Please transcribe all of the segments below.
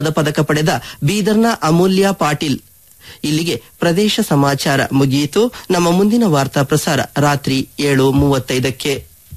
ಪದಕ ಪಡೆದ ಬೀದರ್ನ ಅಮೂಲ್ಯ ಪಾಟೀಲ್ ಇಲ್ಲಿಗೆ ಪ್ರದೇಶ ಸಮಾಚಾರ ಮುಗಿಯಿತು ನಮ್ಮ ಮುಂದಿನ ವಾರ್ತಾ ಪ್ರಸಾರ ರಾತ್ರಿ ಏಳು ಮೂವತ್ತೈದಕ್ಕೆ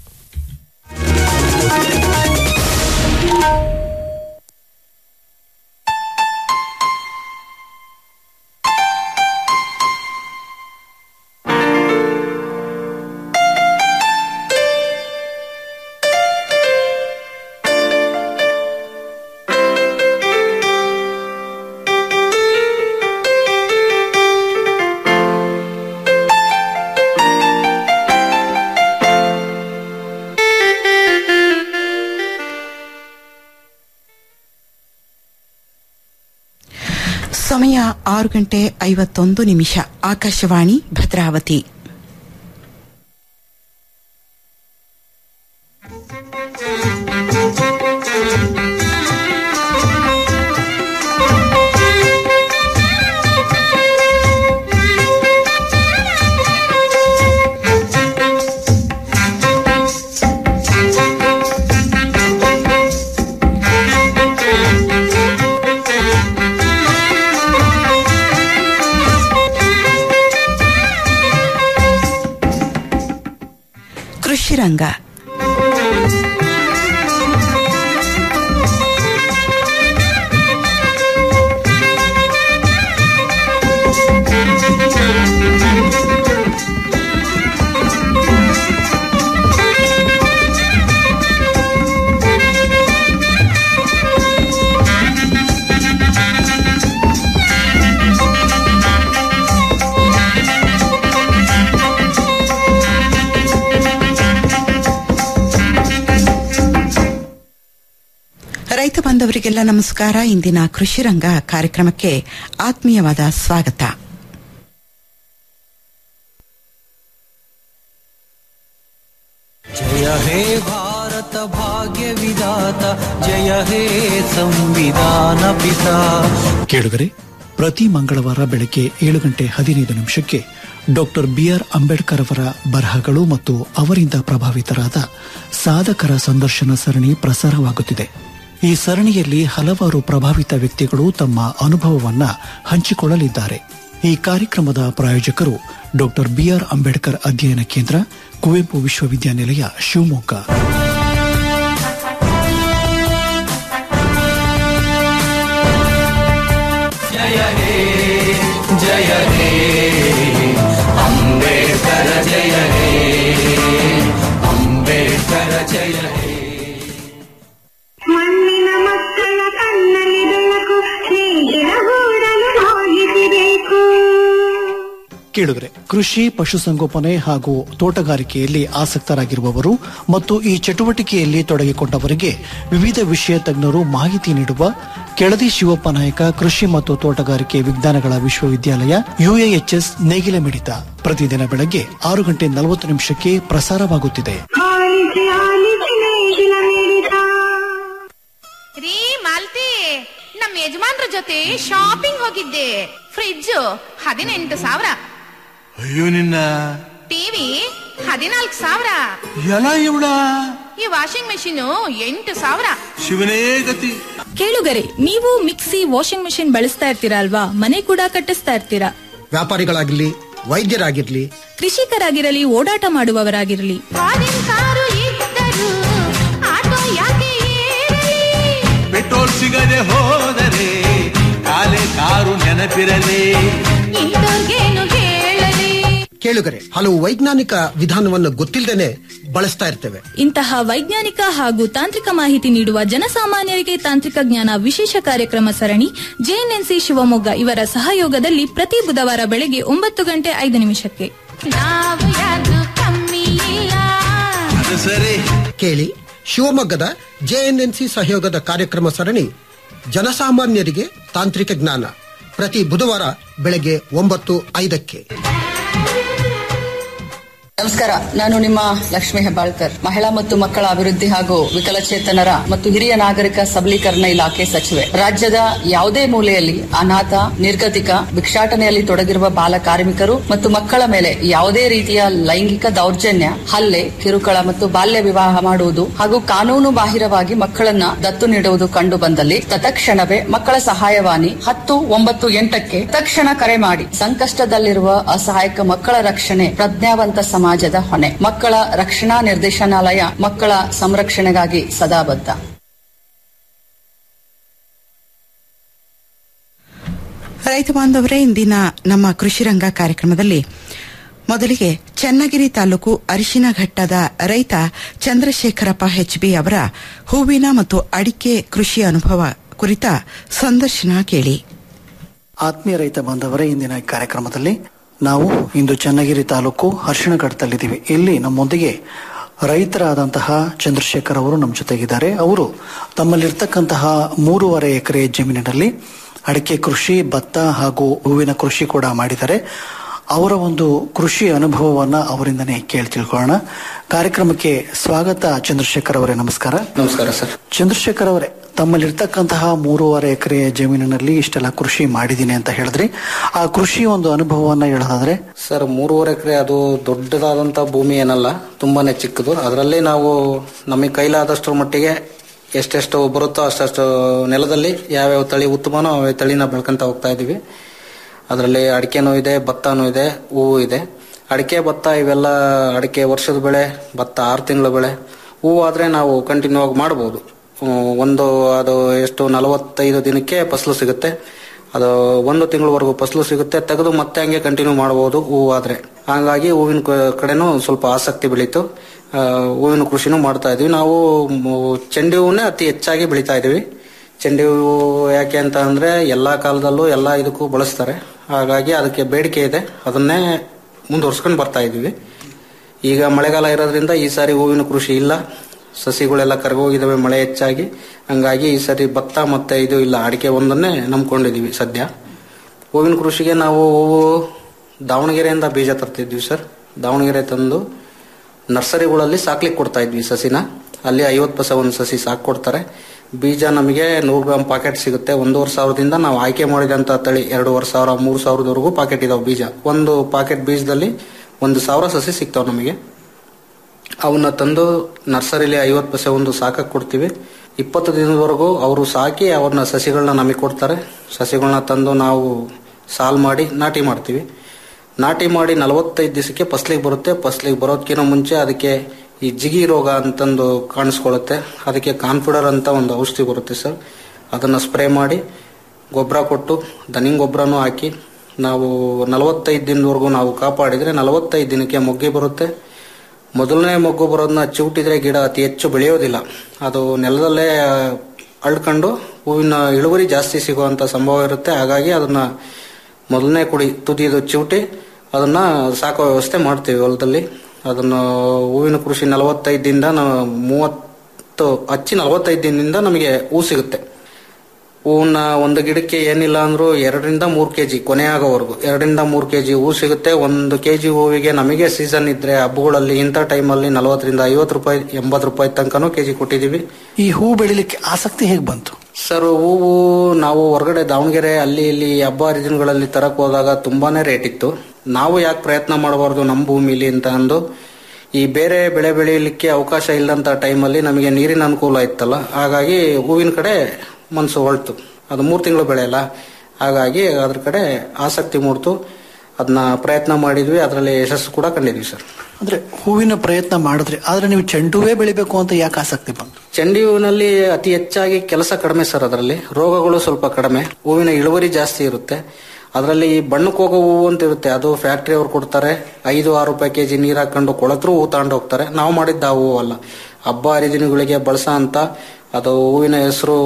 ಸಮಯ ಆರು ಗಂಟೆ ಐವತ್ತೊಂದು ನಿಮಿಷ ಆಕಾಶವಾಣಿ ಭದ್ರಾವತಿ ಕೃಷಿ ರಂಗ ರೈತ ಬಾಂಧವರಿಗೆಲ್ಲ ನಮಸ್ಕಾರ ಇಂದಿನ ಕೃಷಿ ರಂಗ ಕಾರ್ಯಕ್ರಮಕ್ಕೆ ಆತ್ಮೀಯವಾದ ಸ್ವಾಗತ जय हे भारत भाग्य विधाता जय हे ಸಂವಿಧಾನ ಪಿತಾ ಕೇಳುಗರೆ ಪ್ರತಿ ಮಂಗಳವಾರ ಬೆಳಗ್ಗೆ ಏಳು ಗಂಟೆ ಹದಿನೈದು ನಿಮಿಷಕ್ಕೆ ಡಾಕ್ಟರ್ ಬಿಆರ್ ಅಂಬೇಡ್ಕರ್ ಅವರ ಬರಹಗಳು ಮತ್ತು ಅವರಿಂದ ಪ್ರಭಾವಿತರಾದ ಸಾಧಕರ ಸಂದರ್ಶನ ಸರಣಿ ಪ್ರಸಾರವಾಗುತ್ತಿದೆ ಈ ಸರಣಿಯಲ್ಲಿ ಹಲವಾರು ಪ್ರಭಾವಿತ ವ್ಯಕ್ತಿಗಳು ತಮ್ಮ ಅನುಭವವನ್ನ ಹಂಚಿಕೊಳ್ಳಲಿದ್ದಾರೆ ಈ ಕಾರ್ಯಕ್ರಮದ ಪ್ರಾಯೋಜಕರು ಡಾಕ್ಟರ್ ಬಿಆರ್ ಅಂಬೇಡ್ಕರ್ ಅಧ್ಯಯನ ಕೇಂದ್ರ ಕುವೆಂಪು ವಿಶ್ವವಿದ್ಯಾನಿಲಯ ಶಿವಮೊಗ್ಗ ಜಯ ಹೇ ಜಯ ಹೇ ಅಂಬೇಡ್ಕರ ಜಯ ಹೇ ಅಂಬೇಡ್ಕರ ಜಯ ಹೇ ಮಣ್ಣಿನ ಮಕ್ಕಳ ಕಣ್ಣಲ್ಲಿ ಬೆಳಕು ಸ್ನೇಹಿತರ ಗೂಡಲು ಹೋಗಿಸಬೇಕು ಕೇಳುಗರೆ ಕೃಷಿ ಪಶುಸಂಗೋಪನೆ ಹಾಗೂ ತೋಟಗಾರಿಕೆಯಲ್ಲಿ ಆಸಕ್ತರಾಗಿರುವವರು ಮತ್ತು ಈ ಚಟುವಟಿಕೆಯಲ್ಲಿ ತೊಡಗಿಕೊಂಡವರಿಗೆ ವಿವಿಧ ವಿಷಯ ತಜ್ಞರು ಮಾಹಿತಿ ನೀಡುವ ಕೆಳದಿ ಶಿವಪ್ಪ ನಾಯಕ ಕೃಷಿ ಮತ್ತು ತೋಟಗಾರಿಕೆ ವಿಜ್ಞಾನಗಳ ವಿಶ್ವವಿದ್ಯಾಲಯ ಯುಎಎಚ್ಎಸ್ ನೇಗಿಲ ಮಿಡಿತ ಪ್ರತಿದಿನ ಬೆಳಗ್ಗೆ ಆರು ಗಂಟೆ ನಲವತ್ತು ನಿಮಿಷಕ್ಕೆ ಪ್ರಸಾರವಾಗುತ್ತಿದೆ ಆಲಿಸಿ ಆಲಿಸಿ ನೇಗಿಲ ಮಿಡಿತ ರೀ ಮಾಲ್ತಿ ನಮ್ಮ ಯಜಮಾನ್ರ ಜೊತೆ ಶಾಪಿಂಗ್ ಹೋಗಿದ್ದೆ ಫ್ರಿಡ್ಜ್ ಹದಿನೆಂಟು ಸಾವಿರ ಅಯ್ಯೋ ನಿನ್ನ ಟಿವಿ ಹದಿನಾಲ್ಕು ಸಾವಿರ ಎಲ್ಲ ಇವಳ ಈ ವಾಷಿಂಗ್ ಮೆಷಿನ್ ಎಂಟು ಸಾವಿರ ಶಿವನೇ ಗತಿ ಕೇಳುಗರೆ ನೀವು ಮಿಕ್ಸಿ ವಾಷಿಂಗ್ ಮೆಷಿನ್ ಬಳಸ್ತಾ ಇರ್ತೀರಾ ಅಲ್ವಾ ಮನೆ ಕೂಡ ಕಟ್ಟಿಸ್ತಾ ಇರ್ತೀರಾ ವ್ಯಾಪಾರಿಗಳಾಗಿರ್ಲಿ ವೈದ್ಯರಾಗಿರ್ಲಿ ಕೃಷಿಕರಾಗಿರಲಿ ಓಡಾಟ ಮಾಡುವವರಾಗಿರಲಿ ಫಾರಿನ್ ಕಾರು ಇದ್ದರು ಆಟೋ ಯಾಕೆ ಏರಲಿ? ಪೆಟ್ರೋಲ್ ಸಿಗದೆ ಹೋದರೆ ಕಾಲೆ ಕಾರು ನೆನಪಿರಲಿ ಇಂಥವ್ರ್ಗೇನು ಹೇಳಲಿ ಕೇಳುಗರೆ ಹಲವು ವೈಜ್ಞಾನಿಕ ವಿಧಾನವನ್ನು ಗೊತ್ತಿಲ್ಲದೇನೆ ಬಳಸ್ತಾ ಇರ್ತೇವೆ ಇಂತಹ ವೈಜ್ಞಾನಿಕ ಹಾಗೂ ತಾಂತ್ರಿಕ ಮಾಹಿತಿ ನೀಡುವ ಜನಸಾಮಾನ್ಯರಿಗೆ ತಾಂತ್ರಿಕ ಜ್ಞಾನ ವಿಶೇಷ ಕಾರ್ಯಕ್ರಮ ಸರಣಿ ಜೆಎನ್ಎನ್ಸಿ ಶಿವಮೊಗ್ಗ ಇವರ ಸಹಯೋಗದಲ್ಲಿ ಪ್ರತಿ ಬುಧವಾರ ಬೆಳಗ್ಗೆ ಒಂಬತ್ತು ಗಂಟೆ ಐದು ನಿಮಿಷಕ್ಕೆ ನಾವು ಯಾರು ಕಮ್ಮಿ ಇಲ್ಲ ಅದು ಸರಿ ಕೇಳಿ ಶಿವಮೊಗ್ಗದ ಜೆಎನ್ಎನ್ಸಿ ಸಹಯೋಗದ ಕಾರ್ಯಕ್ರಮ ಸರಣಿ ಜನಸಾಮಾನ್ಯರಿಗೆ ತಾಂತ್ರಿಕ ಜ್ಞಾನ ಪ್ರತಿ ಬುಧವಾರ ಬೆಳಗ್ಗೆ ಒಂಬತ್ತು ಐದಕ್ಕೆ ನಮಸ್ಕಾರ ನಾನು ನಿಮ್ಮ ಲಕ್ಷ್ಮಿ ಹೆಬ್ಬಾಳ್ಕರ್ ಮಹಿಳಾ ಮತ್ತು ಮಕ್ಕಳ ಅಭಿವೃದ್ಧಿ ಹಾಗೂ ವಿಕಲಚೇತನರ ಮತ್ತು ಹಿರಿಯ ನಾಗರಿಕ ಸಬಲೀಕರಣ ಇಲಾಖೆ ಸಚಿವೆ ರಾಜ್ಯದ ಯಾವುದೇ ಮೂಲೆಯಲ್ಲಿ ಅನಾಥ ನಿರ್ಗತಿಕ ಭಿಕ್ಷಾಟನೆಯಲ್ಲಿ ತೊಡಗಿರುವ ಬಾಲ ಕಾರ್ಮಿಕರು ಮತ್ತು ಮಕ್ಕಳ ಮೇಲೆ ಯಾವುದೇ ರೀತಿಯ ಲೈಂಗಿಕ ದೌರ್ಜನ್ಯ ಹಲ್ಲೆ ಕಿರುಕುಳ ಮತ್ತು ಬಾಲ್ಯ ವಿವಾಹ ಮಾಡುವುದು ಹಾಗೂ ಕಾನೂನು ಬಾಹಿರವಾಗಿ ಮಕ್ಕಳನ್ನ ದತ್ತು ನೀಡುವುದು ಕಂಡು ಬಂದಲ್ಲಿ ತತ್ಕ್ಷಣವೇ ಮಕ್ಕಳ ಸಹಾಯವಾಣಿ ಹತ್ತು ಒಂಬತ್ತು ಎಂಟಕ್ಕೆ ತಕ್ಷಣ ಕರೆ ಮಾಡಿ ಸಂಕಷ್ಟದಲ್ಲಿರುವ ಅಸಹಾಯಕ ಮಕ್ಕಳ ರಕ್ಷಣೆ ಪ್ರಜ್ಞಾವಂತ ಸಮಾಜದ ಹೊಣೆ ಮಕ್ಕಳ ರಕ್ಷಣಾ ನಿರ್ದೇಶನಾಲಯ ಮಕ್ಕಳ ಸಂರಕ್ಷಣೆಗಾಗಿ ಸದಾ ಬದ್ಧ ರೈತ ಬಾಂಧವರೇ ಇಂದಿನ ನಮ್ಮ ಕೃಷಿರಂಗ ಕಾರ್ಯಕ್ರಮದಲ್ಲಿ ಮೊದಲಿಗೆ ಚನ್ನಗಿರಿ ತಾಲೂಕು ಅರಿಶಿನಘಟ್ಟದ ರೈತ ಚಂದ್ರಶೇಖರಪ್ಪ ಹೆಚ್ಬಿ ಅವರ ಹೂವಿನ ಮತ್ತು ಅಡಿಕೆ ಕೃಷಿ ಅನುಭವ ಕುರಿತ ಸಂದರ್ಶನ ಕೇಳಿ ಆತ್ಮೀಯ ರೈತ ಬಾಂಧವರೇ ಇಂದಿನ ಈ ಕಾರ್ಯಕ್ರಮದಲ್ಲಿ ನಾವು ಇಂದು ಚನ್ನಗಿರಿ ತಾಲೂಕು ಅರಿಶಿಣಘಟ್ಟದಲ್ಲಿದ್ದೀವಿ ಇಲ್ಲಿ ನಮ್ಮೊಂದಿಗೆ ರೈತರಾದಂತಹ ಚಂದ್ರಶೇಖರ್ ಅವರು ನಮ್ಮ ಜೊತೆಗಿದ್ದಾರೆ ಅವರು ತಮ್ಮಲ್ಲಿರ್ತಕ್ಕಂತಹ ಮೂರುವರೆ ಎಕರೆ ಜಮೀನಿನಲ್ಲಿ ಅಡಿಕೆ ಕೃಷಿ ಭತ್ತ ಹಾಗೂ ಹೂವಿನ ಕೃಷಿ ಕೂಡ ಮಾಡಿದ್ದಾರೆ ಅವರ ಒಂದು ಕೃಷಿ ಅನುಭವವನ್ನ ಅವರಿಂದನೇ ಕೇಳಿ ತಿಳ್ಕೊಳ್ಳೋಣ ಕಾರ್ಯಕ್ರಮಕ್ಕೆ ಸ್ವಾಗತ ಚಂದ್ರಶೇಖರ್ ಅವರೇ ನಮಸ್ಕಾರ ನಮಸ್ಕಾರ ಸರ್ ಚಂದ್ರಶೇಖರ್ ಅವರೇ ತಮ್ಮಲ್ಲಿರ್ತಕ್ಕಂತಹ ಮೂರುವರೆ ಎಕರೆ ಜಮೀನಿನಲ್ಲಿ ಇಷ್ಟೆಲ್ಲ ಕೃಷಿ ಮಾಡಿದ್ದೀನಿ ಅಂತ ಹೇಳಿದ್ರಿ ಆ ಕೃಷಿ ಒಂದು ಅನುಭವವನ್ನ ಹೇಳೋದಾದ್ರೆ ಸರ್ ಮೂರುವರೆ ಎಕರೆ ಅದು ದೊಡ್ಡದಾದಂತ ಭೂಮಿ ಏನಲ್ಲ ತುಂಬಾನೇ ಚಿಕ್ಕದು ಅದರಲ್ಲಿ ನಾವು ನಮಗೆ ಕೈಲಾದಷ್ಟರ ಮಟ್ಟಿಗೆ ಎಷ್ಟೆಷ್ಟು ಬರುತ್ತೋ ಅಷ್ಟಷ್ಟು ನೆಲದಲ್ಲಿ ಯಾವ್ಯಾವ ತಳಿ ಉತ್ತಮನೋ ಆ ತಳಿನ ಬೆಳ್ಕೊಂತ ಹೋಗ್ತಾ ಇದೀವಿ ಅದರಲ್ಲಿ ಅಡಿಕೆನೂ ಇದೆ ಭತ್ತನೂ ಇದೆ ಹೂವು ಇದೆ ಅಡಿಕೆ ಭತ್ತ ಇವೆಲ್ಲ ಅಡಿಕೆ ವರ್ಷದ ಬೆಳೆ ಭತ್ತ ಆರು ತಿಂಗಳ ಬೆಳೆ ಹೂವು ಆದ್ರೆ ನಾವು ಕಂಟಿನ್ಯೂ ಆಗಿ ಮಾಡ್ಬೋದು ಹ್ಮ್, ಒಂದು ಅದು ಎಷ್ಟು ನಲವತ್ತೈದು ದಿನಕ್ಕೆ ಫಸಲು ಸಿಗುತ್ತೆ ಅದು ಒಂದು ತಿಂಗಳವರೆಗೂ ಫಸಲು ಸಿಗುತ್ತೆ ತೆಗೆದು ಮತ್ತೆ ಹಂಗೆ ಕಂಟಿನ್ಯೂ ಮಾಡಬಹುದು ಹೂವು ಆದ್ರೆ ಹಾಗಾಗಿ ಹೂವಿನ ಕ- ಕಡೆನೂ ಸ್ವಲ್ಪ ಆಸಕ್ತಿ ಬೆಳೀತು ಆ, ಹೂವಿನ ಕೃಷಿನೂ ಮಾಡ್ತಾ ಇದೀವಿ ನಾವು ಮ್, ಚೆಂಡು ಹೂವನ್ನೇ ಅತಿ ಹೆಚ್ಚಾಗಿ ಬೆಳೀತಾ ಇದೀವಿ ಚೆಂಡು ಹೂವು ಯಾಕೆ ಅಂತ ಅಂದ್ರೆ ಎಲ್ಲಾ ಕಾಲದಲ್ಲೂ ಎಲ್ಲಾ ಇದಕ್ಕೂ ಬಳಸ್ತಾರೆ ಹಾಗಾಗಿ ಅದಕ್ಕೆ ಬೇಡಿಕೆ ಇದೆ ಅದನ್ನೇ ಮುಂದುವರ್ಸ್ಕೊಂಡು ಬರ್ತಾ ಇದೀವಿ ಈಗ ಮಳೆಗಾಲ ಇರೋದ್ರಿಂದ ಈ ಸಾರಿ ಹೂವಿನ ಕೃಷಿ ಇಲ್ಲ ಸಸಿಗಳೆಲ್ಲ ಕರಗೋಗಿದಾವೆ ಮಳೆ ಹೆಚ್ಚಾಗಿ ಹಂಗಾಗಿ ಈ ಸರಿ ಭತ್ತ ಮತ್ತೆ ಇದು ಇಲ್ಲ ಅಡಿಕೆ ಒಂದನ್ನೇ ನಂಬ್ಕೊಂಡಿದೀವಿ ಸದ್ಯ ಹೂವಿನ ಕೃಷಿಗೆ ನಾವು ಹೂವು ದಾವಣಗೆರೆಯಿಂದ ಬೀಜ ತರ್ತಿದ್ವಿ ಸರ್ ದಾವಣಗೆರೆ ತಂದು ನರ್ಸರಿಗಳಲ್ಲಿ ಸಾಕ್ಲಿಕ್ಕೆ ಕೊಡ್ತಾ ಇದ್ವಿ ಸಸಿನ ಅಲ್ಲಿ ಐವತ್ತು ಪೈಸೆ ಒಂದು ಸಸಿ ಸಾಕು ಕೊಡ್ತಾರೆ ಬೀಜ ನಮಗೆ ನೂರು ಗ್ರಾಮ್ ಪಾಕೆಟ್ ಸಿಗುತ್ತೆ ಒಂದೂವರೆ ಸಾವಿರದಿಂದ ನಾವು ಆಯ್ಕೆ ಮಾಡಿದಂತ ತಳಿ ಎರಡೂವರೆ ಸಾವಿರ ಮೂರು ಸಾವಿರದವರೆಗೂ ಪಾಕೆಟ್ ಇದಾವೆ ಬೀಜ ಒಂದು ಪಾಕೆಟ್ ಬೀಜದಲ್ಲಿ ಒಂದು ಸಾವಿರ ಸಸಿ ಸಿಗ್ತಾವೆ ನಮಗೆ ಅವನ್ನ ತಂದು ನರ್ಸರಿಲಿ ಐವತ್ತು ಪೈಸೆ ಒಂದು ಸಾಕಕ್ಕೆ ಕೊಡ್ತೀವಿ ಇಪ್ಪತ್ತು ದಿನದವರೆಗೂ ಅವರು ಸಾಕಿ ಅವ್ರನ್ನ ಸಸಿಗಳನ್ನ ನಮಗೆ ಕೊಡ್ತಾರೆ ಸಸಿಗಳನ್ನ ತಂದು ನಾವು ಸಾಲ್ ಮಾಡಿ ನಾಟಿ ಮಾಡ್ತೀವಿ ನಾಟಿ ಮಾಡಿ ನಲವತ್ತೈದು ದಿವಸಕ್ಕೆ ಫಸ್ಲಿಗೆ ಬರುತ್ತೆ ಫಸ್ಲಿಗೆ ಬರೋದಕ್ಕಿಂತ ಮುಂಚೆ ಅದಕ್ಕೆ ಈ ಜಿಗಿ ರೋಗ ಅಂತಂದು ಕಾಣಿಸ್ಕೊಳ್ಳುತ್ತೆ ಅದಕ್ಕೆ ಕಾನ್ಫಿಡರ್ ಅಂತ ಒಂದು ಔಷಧಿ ಬರುತ್ತೆ ಸರ್ ಅದನ್ನ ಸ್ಪ್ರೇ ಮಾಡಿ ಗೊಬ್ಬರ ಕೊಟ್ಟು ದನಿಂಗ್ ಗೊಬ್ಬರನೂ ಹಾಕಿ ನಾವು ನಲವತ್ತೈದು ದಿನದವರೆಗೂ ನಾವು ಕಾಪಾಡಿದ್ರೆ ನಲವತ್ತೈದು ದಿನಕ್ಕೆ ಮೊಗ್ಗೆ ಬರುತ್ತೆ ಮೊದಲನೇ ಮೊಗ್ಗು ಬರೋದನ್ನ ಚಿವುಟಿದ್ರೆ ಗಿಡ ಅತಿ ಹೆಚ್ಚು ಬೆಳೆಯೋದಿಲ್ಲ ಅದು ನೆಲದಲ್ಲೇ ಅಳ್ಕೊಂಡು ಹೂವಿನ ಇಳುವರಿ ಜಾಸ್ತಿ ಸಿಗುವಂತ ಸಂಭವ ಇರುತ್ತೆ ಹಾಗಾಗಿ ಅದನ್ನ ಮೊದಲನೇ ಕುಡಿ ತುದಿದು ಚಿವುಟಿ ಅದನ್ನ ಸಾಕೋ ವ್ಯವಸ್ಥೆ ಮಾಡ್ತೀವಿ ಹೊಲದಲ್ಲಿ ಅದನ್ನು ಹೂವಿನ ಕೃಷಿ ನಲವತ್ತೈದು ದಿನದಿಂದ ನಾವು ಮೂವತ್ತು ಹಚ್ಚಿ ನಲವತ್ತೈದು ದಿನದಿಂದ ನಮಗೆ ಹೂ ಸಿಗುತ್ತೆ ಹೂವನ್ನ ಒಂದು ಗಿಡಕ್ಕೆ ಏನಿಲ್ಲ ಅಂದ್ರೂ ಎರಡರಿಂದ ಮೂರು ಕೆಜಿ ಕೊನೆ ಆಗೋವರೆಗೂ ಎರಡರಿಂದ ಮೂರು ಕೆಜಿ ಹೂ ಸಿಗುತ್ತೆ ಒಂದು ಕೆಜಿ ಹೂವಿಗೆ ನಮಗೆ ಸೀಸನ್ ಇದ್ರೆ ಹಬ್ಬಗಳಲ್ಲಿ ಇಂಥ ಟೈಮಲ್ಲಿ ನಲವತ್ತರಿಂದ ಐವತ್ತು ರೂಪಾಯಿ ಎಂಬತ್ತು ರೂಪಾಯಿ ತನಕನೂ ಕೆಜಿ ಕೊಟ್ಟಿದೀವಿ ಈ ಹೂ ಬೆಳಿಲಿಕ್ಕೆ ಆಸಕ್ತಿ ಹೇಗೆ ಬಂತು ಸರ್ ಹೂವು ನಾವು ಹೊರಗಡೆ ದಾವಣಗೆರೆ ಅಲ್ಲಿ ಇಲ್ಲಿ ಹಬ್ಬ ಹರಿದಿನಗಳಲ್ಲಿ ತರಕ್ ಹೋದಾಗ ತುಂಬಾನೇ ರೇಟ್ ಇತ್ತು ನಾವು ಯಾಕೆ ಪ್ರಯತ್ನ ಮಾಡಬಾರ್ದು ನಮ್ಮ ಭೂಮಿಲಿ ಅಂತ ಅಂದು ಈ ಬೇರೆ ಬೆಳೆ ಬೆಳೆಯಲಿಕ್ಕೆ ಅವಕಾಶ ಇಲ್ಲಂತ ಟೈಮಲ್ಲಿ ನಮಗೆ ನೀರಿನ ಅನುಕೂಲ ಇತ್ತಲ್ಲ ಹಾಗಾಗಿ ಹೂವಿನ ಕಡೆ ಮನಸ್ಸು ಹೊಳ್ತು ಅದು ಮೂರು ತಿಂಗಳು ಬೆಳೆ ಅಲ್ಲ ಹಾಗಾಗಿ ಅದ್ರ ಕಡೆ ಆಸಕ್ತಿ ಮೂಡ್ತು ಅದನ್ನ ಪ್ರಯತ್ನ ಮಾಡಿದ್ವಿ ಅದರಲ್ಲಿ ಯಶಸ್ಸು ಕೂಡ ಕಂಡಿದ್ವಿ ಸರ್ ಅಂದ್ರೆ ಹೂವಿನ ಪ್ರಯತ್ನ ಮಾಡಿದ್ರೆ ಆದ್ರೆ ನೀವು ಚೆಂಡುವೇ ಬೆಳಿಬೇಕು ಅಂತ ಯಾಕೆ ಆಸಕ್ತಿ ಬಂತು ಚೆಂಡು ಹೂವಿನಲ್ಲಿ ಅತಿ ಹೆಚ್ಚಾಗಿ ಕೆಲಸ ಕಡಿಮೆ ಸರ್ ಅದರಲ್ಲಿ ರೋಗಗಳು ಸ್ವಲ್ಪ ಕಡಿಮೆ ಹೂವಿನ ಇಳುವರಿ ಜಾಸ್ತಿ ಇರುತ್ತೆ ಅದರಲ್ಲಿ ಬಣ್ಣಕ್ಕೆ ಹೋಗೋ ಹೂವು ಅಂತ ಇರುತ್ತೆ ಅದು ಫ್ಯಾಕ್ಟ್ರಿ ಅವ್ರು ಕೊಡ್ತಾರೆ ಐದು ಆರು ರೂಪಾಯಿ ಕೆಜಿ ನೀರು ಹಾಕೊಂಡು ಕೊಳತ್ರು ಹೂ ತಗೊಂಡು ಹೋಗ್ತಾರೆ ನಾವು ಮಾಡಿದ್ದ ಆ ಹೂವು ಅಲ್ಲ ಹಬ್ಬ ಹರಿದಿನಗಳಿಗೆ ಬಳಸ ಅಂತ ಅದು ಹೂವಿನ ಹೆಸರು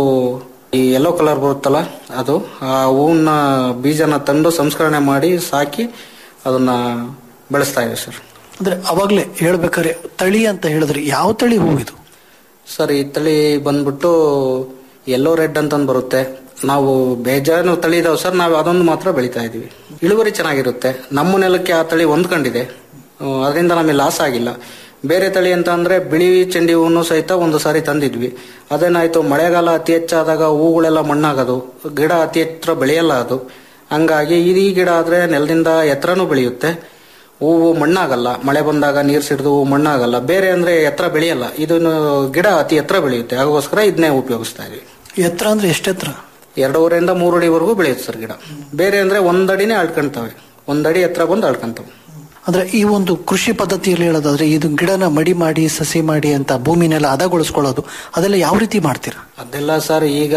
ಈ ಯೆಲ್ಲೋ ಕಲರ್ ಬರುತ್ತಲ್ಲ ಅದು ಆ ಹೂವಿನ ಬೀಜನ ತಂದು ಸಂಸ್ಕರಣೆ ಮಾಡಿ ಸಾಕಿ ಅದನ್ನ ಬೆಳೆಸ್ತಾ ಇದ್ದೀವಿ ಸರ್ ಅಂದ್ರೆ ಅವಾಗ್ಲೇ ಹೇಳ್ಬೇಕಾದ್ರೆ ತಳಿ ಅಂತ ಹೇಳಿದ್ರೆ ಯಾವ ತಳಿ ಹೂವಿದು ಸರ್ ಈ ತಳಿ ಬಂದ್ಬಿಟ್ಟು ಯೆಲ್ಲೋ ರೆಡ್ ಅಂತ ಬರುತ್ತೆ ನಾವು ಬೇಜಾನು ತಳಿ ಇದಾವೆ ಸರ್ ನಾವು ಅದೊಂದು ಮಾತ್ರ ಬೆಳಿತಾ ಇದೀವಿ ಇಳುವರಿ ಚೆನ್ನಾಗಿರುತ್ತೆ ನಮ್ಮ ನೆಲಕ್ಕೆ ಆ ತಳಿ ಹೊಂದ್ಕೊಂಡಿದೆ ಅದರಿಂದ ನಮಗೆ ಲಾಸ್ ಆಗಿಲ್ಲ ಬೇರೆ ತಳಿ ಅಂತ ಅಂದ್ರೆ ಬಿಳಿ ಚೆಂಡಿ ಹೂವನ್ನು ಸಹಿತ ಒಂದು ಸಾರಿ ತಂದಿದ್ವಿ ಅದೇನಾಯ್ತು ಮಳೆಗಾಲ ಅತಿ ಹೆಚ್ಚಾದಾಗ ಹೂಗಳೆಲ್ಲ ಮಣ್ಣಾಗೋದು ಗಿಡ ಅತಿ ಎತ್ತರ ಬೆಳೆಯಲ್ಲ ಅದು ಹಂಗಾಗಿ ಈ ಗಿಡ ಆದ್ರೆ ನೆಲದಿಂದ ಎತ್ತರನೂ ಬೆಳೆಯುತ್ತೆ ಹೂವು ಮಣ್ಣಾಗಲ್ಲ ಮಳೆ ಬಂದಾಗ ನೀರು ಸಿಡಿದು ಹೂವು ಮಣ್ಣಾಗಲ್ಲ ಬೇರೆ ಅಂದ್ರೆ ಎತ್ತರ ಬೆಳೆಯಲ್ಲ ಇದನ್ನು ಗಿಡ ಅತಿ ಎತ್ತರ ಬೆಳೆಯುತ್ತೆ ಅದಕ್ಕೋಸ್ಕರ ಇದನ್ನೇ ಉಪಯೋಗಿಸ್ತಾ ಇದ್ವಿ ಎತ್ತರ ಅಂದ್ರೆ ಎಷ್ಟೆತ್ತರ ಎರಡೂವರೆಯಿಂದ ಮೂರು ಅಡಿವರೆಗೂ ಬೆಳೆಯುತ್ತೆ ಸರ್ ಗಿಡ ಬೇರೆ ಅಂದ್ರೆ ಒಂದಡಿನೇ ಅಳ್ಕೊಂತವೆ ಒಂದಡಿ ಎತ್ತರ ಬಂದು ಅಳ್ಕೊಂತವೆ ಅಂದ್ರೆ ಈ ಒಂದು ಕೃಷಿ ಪದ್ಧತಿಯಲ್ಲಿ ಹೇಳೋದಾದ್ರೆ ಇದು ಗಿಡನ ಮಡಿ ಮಾಡಿ ಸಸಿ ಮಾಡಿ ಅಂತ ಭೂಮಿನೆಲ್ಲ ಹದಗೊಳಿಸ್ಕೊಳ್ಳೋದು ಅದೆಲ್ಲ ಯಾವ ರೀತಿ ಮಾಡ್ತೀರಾ ಅದೆಲ್ಲ ಸರ್ ಈಗ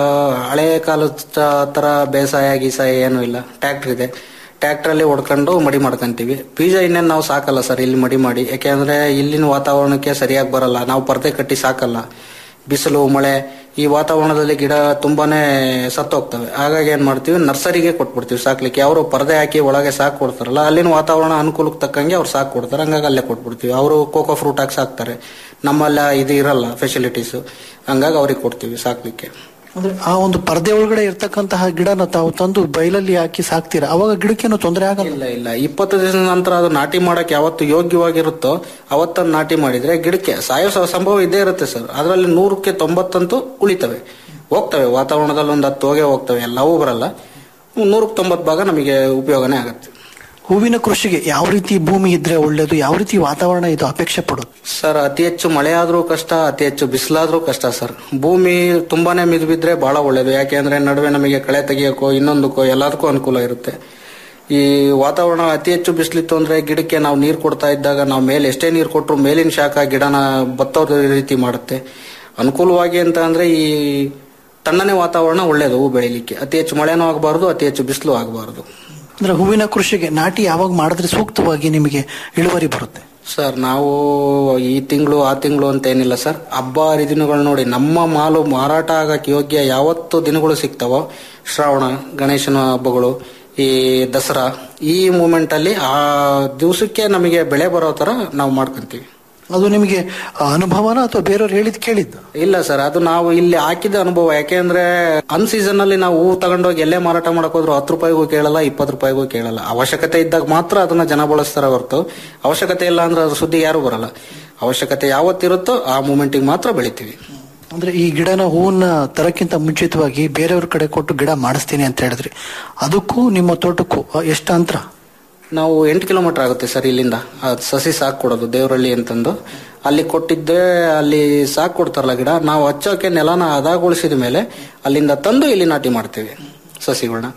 ಹಳೆ ಕಾಲದ ತರ ಬೇಸಾಯ ಗೀಸಾಯ ಏನೂ ಇಲ್ಲ ಟ್ರ್ಯಾಕ್ಟರ್ ಇದೆ ಟ್ರ್ಯಾಕ್ಟರ್ ಅಲ್ಲಿ ಹೊಡ್ಕೊಂಡು ಮಡಿ ಮಾಡ್ಕೊಂತೀವಿ ಬೀಜ ಇನ್ನೇನು ನಾವು ಸಾಕಲ್ಲ ಸರ್ ಇಲ್ಲಿ ಮಡಿ ಮಾಡಿ ಯಾಕೆಂದ್ರೆ ಇಲ್ಲಿನ ವಾತಾವರಣಕ್ಕೆ ಸರಿಯಾಗಿ ಬರಲ್ಲ ನಾವು ಪರದೆ ಕಟ್ಟಿ ಸಾಕಲ್ಲ ಬಿಸಿಲು ಮಳೆ ಈ ವಾತಾವರಣದಲ್ಲಿ ಗಿಡ ತುಂಬಾನೇ ಸತ್ತೋಗ್ತವೆ ಹಾಗಾಗಿ ಏನ್ ಮಾಡ್ತೀವಿ ನರ್ಸರಿಗೆ ಕೊಟ್ಬಿಡ್ತೀವಿ ಸಾಕ್ಲಿಕ್ಕೆ ಅವರು ಪರದೆ ಹಾಕಿ ಒಳಗೆ ಸಾಕ್ ಕೊಡ್ತಾರಲ್ಲ ಅಲ್ಲಿನ ವಾತಾವರಣ ಅನುಕೂಲಕ್ಕೆ ತಕ್ಕಂಗೆ ಅವ್ರು ಸಾಕ್ ಕೊಡ್ತಾರೆ ಹಂಗಾಗಿ ಅಲ್ಲೇ ಕೊಟ್ಬಿಡ್ತೀವಿ ಅವರು ಕೋಕೋ ಫ್ರೂಟ್ ಹಾಕಿ ಸಾಕ್ತಾರೆ ನಮ್ಮಲ್ಲ ಇದು ಇರಲ್ಲ ಫೆಸಿಲಿಟೀಸ್ ಹಂಗಾಗಿ ಅವ್ರಿಗೆ ಕೊಡ್ತೀವಿ ಸಾಕ್ಲಿಕ್ಕೆ ಅಂದ್ರೆ ಆ ಒಂದು ಪರದೆ ಒಳಗಡೆ ಇರ್ತಕ್ಕಂತಹ ಗಿಡನ ತಾವು ತಂದು ಬಯಲಲ್ಲಿ ಹಾಕಿ ಸಾಕ್ತೀರಾ ಅವಾಗ ಗಿಡಕ್ಕೇನು ತೊಂದರೆ ಆಗಲ್ಲ ಇಲ್ಲ ಇಲ್ಲ ಇಪ್ಪತ್ತು ದಿವಸದ ನಂತರ ಅದು ನಾಟಿ ಮಾಡಕ್ಕೆ ಯಾವತ್ತು ಯೋಗ್ಯವಾಗಿರುತ್ತೋ ಅವತ್ತನ್ನು ನಾಟಿ ಮಾಡಿದ್ರೆ ಗಿಡಕ್ಕೆ ಸಾಯೋ ಸ- ಸಂಭವ ಇದ್ದೇ ಇರುತ್ತೆ ಸರ್ ಅದರಲ್ಲಿ ನೂರಕ್ಕೆ ತೊಂಬತ್ತಂತೂ ಉಳಿತವೆ ಹೋಗ್ತವೆ ವಾತಾವರಣದಲ್ಲಿ ಒಂದು ಹತ್ತು ಹೋಗೇ ಹೋಗ್ತವೆ ಎಲ್ಲವೂ ಬರಲ್ಲ ನೂರಕ್ಕೆ ತೊಂಬತ್ತು ಭಾಗ ನಮಗೆ ಉಪಯೋಗನೇ ಆಗುತ್ತೆ ಹೂವಿನ ಕೃಷಿಗೆ ಯಾವ ರೀತಿ ಭೂಮಿ ಇದ್ರೆ ಒಳ್ಳೇದು ಯಾವ ರೀತಿ ವಾತಾವರಣ ಇದು ಅಪೇಕ್ಷೆ ಪಡೋದು ಸರ್ ಅತಿ ಹೆಚ್ಚು ಮಳೆ ಆದ್ರೂ ಕಷ್ಟ ಅತಿ ಹೆಚ್ಚು ಬಿಸಿಲಾದ್ರೂ ಕಷ್ಟ ಸರ್ ಭೂಮಿ ತುಂಬಾನೇ ಮಿದು ಬಿದ್ರೆ ಬಹಳ ಒಳ್ಳೇದು ಯಾಕೆಂದ್ರೆ ನಡುವೆ ನಮಗೆ ಕಳೆ ತೆಗಿಯೋಕೋ ಇನ್ನೊಂದಕ್ಕೋ ಎಲ್ಲದಕ್ಕೂ ಅನುಕೂಲ ಇರುತ್ತೆ ಈ ವಾತಾವರಣ ಅತಿ ಹೆಚ್ಚು ಬಿಸಿಲಿತ್ತು ಅಂದ್ರೆ ಗಿಡಕ್ಕೆ ನಾವು ನೀರು ಕೊಡ್ತಾ ಇದ್ದಾಗ ನಾವು ಮೇಲೆ ಎಷ್ಟೇ ನೀರು ಕೊಟ್ಟರು ಮೇಲಿನ ಶಾಖ ಗಿಡನ ಬತ್ತೋ ರೀತಿ ಮಾಡುತ್ತೆ ಅನುಕೂಲವಾಗಿ ಅಂತ ಅಂದ್ರೆ ಈ ತಣ್ಣನೆ ವಾತಾವರಣ ಒಳ್ಳೇದು ಹೂ ಬೆಳಿಲಿಕ್ಕೆ ಅತಿ ಹೆಚ್ಚು ಮಳೆನೂ ಆಗಬಾರ್ದು ಅತಿ ಹೆಚ್ಚು ಬಿಸಿಲು ಆಗಬಾರ್ದು ಅಂದ್ರೆ ಹೂವಿನ ಕೃಷಿಗೆ ನಾಟಿ ಯಾವಾಗ ಮಾಡಿದ್ರೆ ಸೂಕ್ತವಾಗಿ ನಿಮಗೆ ಇಳುವರಿ ಬರುತ್ತೆ ಸರ್ ನಾವು ಈ ತಿಂಗಳು ಆ ತಿಂಗಳು ಅಂತ ಏನಿಲ್ಲ ಸರ್ ಹಬ್ಬ ಹರಿದಿನಗಳು ನೋಡಿ ನಮ್ಮ ಮಾಲು ಮಾರಾಟ ಆಗಕ್ಕೆ ಯೋಗ್ಯ ಯಾವತ್ತು ದಿನಗಳು ಸಿಗ್ತಾವೋ ಶ್ರಾವಣ ಗಣೇಶನ ಹಬ್ಬಗಳು ಈ ದಸರಾ ಈ ಮೂಮೆಂಟ್ ಅಲ್ಲಿ ಆ ದಿವಸಕ್ಕೆ ನಮಗೆ ಬೆಳೆ ಬರೋ ತರ ನಾವು ಮಾಡ್ಕೊಂತೀವಿ ಅದು ನಿಮಗೆ ಆ, ಅನುಭವನ ಅಥವಾ ಬೇರೆಯವ್ರು ಹೇಳಿದ್ ಕೇಳಿದ್ದು ಇಲ್ಲ ಸರ್ ಅದು ನಾವು ಇಲ್ಲಿ ಹಾಕಿದ ಅನುಭವ ಯಾಕೆಂದ್ರೆ ಅನ್ ಸೀಸನ್ ಅಲ್ಲಿ ನಾವು ಹೂ ತಗೊಂಡೋಗಿ ಎಲ್ಲೇ ಮಾರಾಟ ಮಾಡಕ್ ಹೋದ್ರು ಹತ್ತು ರೂಪಾಯಿಗೂ ಕೇಳಲ್ಲ ಇಪ್ಪತ್ತು ರೂಪಾಯಿಗೂ ಕೇಳಲ್ಲ ಅವಶ್ಯಕತೆ ಇದ್ದಾಗ ಮಾತ್ರ ಅದನ್ನ ಜನ ಬಳಸ್ತಾರ ಹೊರತು ಅವಶ್ಯಕತೆ ಇಲ್ಲ ಅಂದ್ರೆ ಅದ್ರ ಸುದ್ದಿ ಯಾರು ಬರಲ್ಲ ಅವಶ್ಯಕತೆ ಯಾವತ್ತಿರುತ್ತೋ ಆ ಮೂಮೆಂಟಿಗೆ ಮಾತ್ರ ಬೆಳಿತೀವಿ ಅಂದ್ರೆ ಈ ಗಿಡನ ಹೂವನ್ನ ತರಕ್ಕಿಂತ ಮುಂಚಿತವಾಗಿ ಬೇರೆಯವ್ರ ಕಡೆ ಕೊಟ್ಟು ಗಿಡ ಮಾಡಿಸ್ತೀನಿ ಅಂತ ಹೇಳಿದ್ರಿ ಅದಕ್ಕೂ ನಿಮ್ಮ ತೋಟಕ್ಕೂ ಆ, ಎಷ್ಟು ಅಂತರ ನಾವು ಎಂಟು ಕಿಲೋಮೀಟರ್ ಆಗುತ್ತೆ ಸರ್ ಇಲ್ಲಿಂದ ಆ ಸಸಿ ಸಾಕು ಕೊಡೋದು ದೇವರಳ್ಳಿ ಅಂತಂದು ಅಲ್ಲಿ ಕೊಟ್ಟಿದ್ದೆ ಅಲ್ಲಿ ಸಾಕು ಕೊಡ್ತಾರಲ್ಲ ಗಿಡ ನಾವು ಹಚ್ಚೋಕೆ ನೆಲನ ಹದಗೊಳಿಸಿದ ಮೇಲೆ ಅಲ್ಲಿಂದ ತಂದು ಇಲ್ಲಿ ನಾಟಿ ಮಾಡ್ತೀವಿ ಸಸಿಗಳನ್ನ